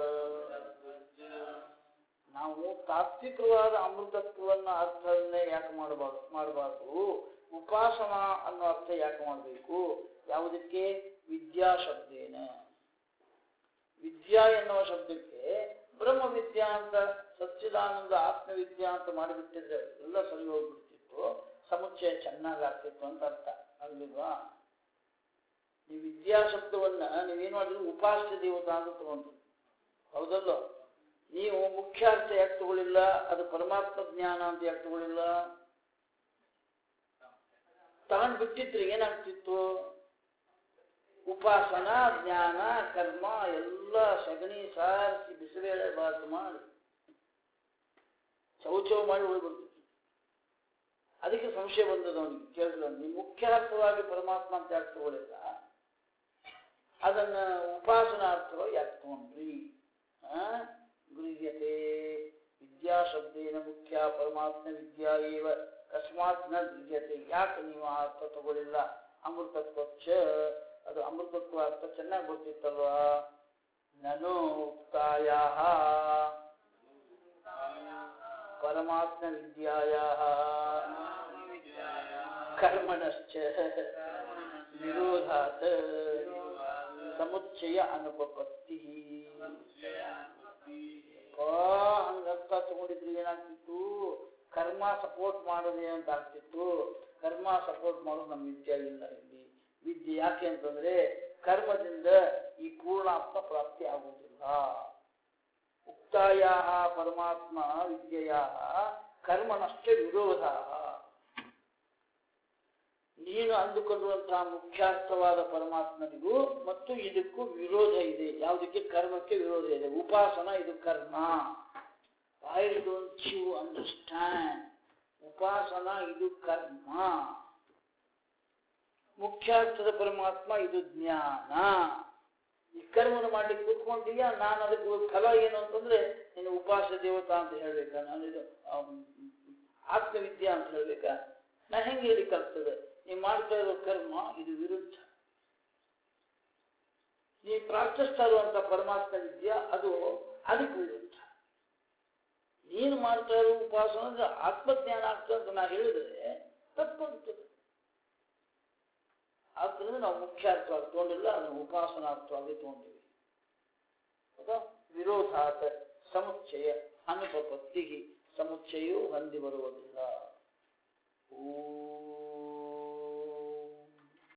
ನಾವು ತಾತ್ವಿಕವಾದ ಅಮೃತತ್ವವನ್ನು ಅರ್ಥವನ್ನೇ ಯಾಕೆ ಮಾಡಬಾರ್ದು ಮಾಡಬಾರ್ದು ಉಪಾಸನ ಅನ್ನೋ ಅರ್ಥ ಯಾಕೆ ಮಾಡಬೇಕು ಯಾವುದಕ್ಕೆ ವಿದ್ಯಾ ಶಬ್ದೇನ ವಿದ್ಯಾ ಎನ್ನುವ ಶಬ್ದಕ್ಕೆ ಬ್ರಹ್ಮ ವಿದ್ಯಾ ಅಂತ ಸಚ್ಚಿದಾನಂದ ಆತ್ಮವಿದ್ಯಾ ಅಂತ ಮಾಡಿಬಿಟ್ಟಿದ್ರೆ ಎಲ್ಲ ಸರಿ ಹೋಗ್ಬಿಡ್ತಿತ್ತು ಸಮುಚ್ಚಯ ಚೆನ್ನಾಗಿ ಆಗ್ತಿತ್ತು ಅಂತ ಅರ್ಥ ಅಲ್ವಾ ಈ ವಿದ್ಯಾ ಶಬ್ದವನ್ನ ನೀವೇನ್ ಮಾಡಿದ್ರಿ ಉಪಾಸ್ಯ ದೇವತಾ ಅಂತ ತಗೊಂಡ್ರಿ ಹೌದಲ್ಲೋ ನೀವು ಮುಖ್ಯ ಅರ್ಥ ಯಾಕೆ ತಗೊಳ್ಳಿಲ್ಲ ಅದು ಪರಮಾತ್ಮ ಜ್ಞಾನ ಅಂತ ಯಾಕೆ ತಗೊಳ್ಳಿಲ್ಲ ತಗೊಂಡ್ ಬಿಟ್ಟಿದ್ರೆ ಏನಾಗ್ತಿತ್ತು ಉಪಾಸನ ಜ್ಞಾನ ಕರ್ಮ ಎಲ್ಲ ಸಗಣಿ ಸಾರಿಸಿ ಬಿಸಿಬೇಳೆ ಬಾತು ಮಾಡಿ ಚೌಚೌ ಮಾಡಿ ಉಳಿಬಿಡ್ತಿತ್ತು ಅದಕ್ಕೆ ಸಂಶಯ ಬಂದದ ಅವನಿಗೆ ಕೇಳಿದ್ರು ನೀವು ಮುಖ್ಯ ಅರ್ಥವಾಗಿ ಪರಮಾತ್ಮ ಅಂತ ಯಾಕೆ ತಗೊಳ್ಳಿಲ್ಲ ಅದನ್ನ ಉಪಾಸನಾರ್ಥವಾಗಿ ಯಾಕೆ ತಗೊಂಡ್ರಿ ಆ? ಗೃಹ್ಯತೆ ವಿದ್ಯಾ ಶಬ್ದೇನ ಮುಖ್ಯ ಪರಮಾತ್ಮ ವಿದ್ಯಾ ಏವ ಕಸ್ಮಾತ್ ನ ಗೃಹ್ಯತೆ ಯಾಕೆ ನೀವು ಆ ಅರ್ಥ ತಗೊಳ್ಳಿಲ್ಲ ಅಮೃತತ್ವಚ್ಚ ಅದು ಅಮೃತತ್ವ ಅರ್ಥ ಚೆನ್ನಾಗಿ ಗೊತ್ತಿತ್ತಲ್ವಾ ನನು ಉಕ್ತಾಯಾ ಪರಮಾತ್ಮ ವಿದ್ಯಾಯಾ ಕರ್ಮಣಶ್ಚ ವಿರೋಧಾತ್ ಸಮುಚ್ಚಯ ಅನುಪಪತ್ತಿ ಹಂಗ ಅರ್ಥ ತಗೊಂಡಿದ್ರೆ ಏನಾಗ್ತಿತ್ತು ಕರ್ಮ ಸಪೋರ್ಟ್ ಮಾಡೋದೇ ಅಂತ ಆಗ್ತಿತ್ತು ಕರ್ಮ ಸಪೋರ್ಟ್ ಮಾಡೋದು ನಮ್ಮ ವಿದ್ಯೆ ಇಲ್ಲ ಇಲ್ಲಿ ವಿದ್ಯೆ ಯಾಕೆ ಅಂತಂದ್ರೆ ಕರ್ಮದಿಂದ ಈ ಪೂರ್ಣಾತ್ಮ ಪ್ರಾಪ್ತಿ ಆಗುವುದಿಲ್ಲ ಉಕ್ತಾಯ ಪರಮಾತ್ಮ ವಿದ್ಯೆಯ ಕರ್ಮನಷ್ಟೇ ವಿರೋಧ ನೀನು ಅಂದುಕೊಳ್ಳುವಂತಹ ಮುಖ್ಯಾರ್ಥವಾದ ಪರಮಾತ್ಮನಿಗೂ ಮತ್ತು ಇದಕ್ಕೂ ವಿರೋಧ ಇದೆ ಯಾವುದಕ್ಕೆ ಕರ್ಮಕ್ಕೆ ವಿರೋಧ ಇದೆ ಉಪಾಸನ ಇದು ಕರ್ಮ ಐ ಡೋಂಟ್ ಯು ಅಂಡರ್ಸ್ಟ್ಯಾಂಡ್ ಉಪಾಸನ ಇದು ಕರ್ಮ ಮುಖ್ಯಾರ್ಥದ ಪರಮಾತ್ಮ ಇದು ಜ್ಞಾನ ಈ ಕರ್ಮನ ಮಾಡ್ಲಿಕ್ಕೆ ಕೂತ್ಕೊಂಡಿದ್ಯಾ ನಾನು ಅದಕ್ಕೆ ಫಲ ಏನು ಅಂತಂದ್ರೆ ನೀನು ಉಪಾಸ ದೇವತಾ ಅಂತ ಹೇಳ್ಬೇಕಾ ನಾನು ಇದು ಆಮ್, ಆತ್ಮವಿದ್ಯಾ ಅಂತ ಹೇಳ್ಬೇಕಾ ನಾ ಹೆಂಗೆ ಹೇಳಿಕ್ಕಾಗ್ತದೆ ನೀ ಮಾಡ್ತಾ ಇರೋ ಕರ್ಮ ಇದು ವಿರುದ್ಧ ನೀ ಪ್ರಾರ್ಥಿಸ್ತಾ ಇರುವಂತ ಪರಮಾತ್ಮ ವಿದ್ಯಾ ಅದು ಅದಕ್ಕೆ ವಿರುದ್ಧ ನೀನು ಮಾಡ್ತಾ ಇರೋ ಉಪಾಸನ ಅಂದ್ರೆ ಆತ್ಮಜ್ಞಾನ ಆಗ್ತದೆ ಅಂತ ನಾ ಹೇಳಿದ್ರೆ ತಪ್ಪಾಗ್ತದೆ ಆದ್ದರಿಂದ ನಾವು ಮುಖ್ಯಾರ್ಥವಾಗಿ ತಗೊಂಡಿಲ್ಲ ಅದನ್ನು ಉಪಾಸನಾರ್ಥವಾಗಿ ತಗೊಂಡಿವಿ ಹೌದಾ ವಿರೋಧಾತ ಸಮುಚ್ಚಯ ಅನುಪಪತ್ತಿಗೆ ಸಮುಚ್ಚಯವು ಹೊಂದಿ ಬರುವುದಿಲ್ಲ ಓ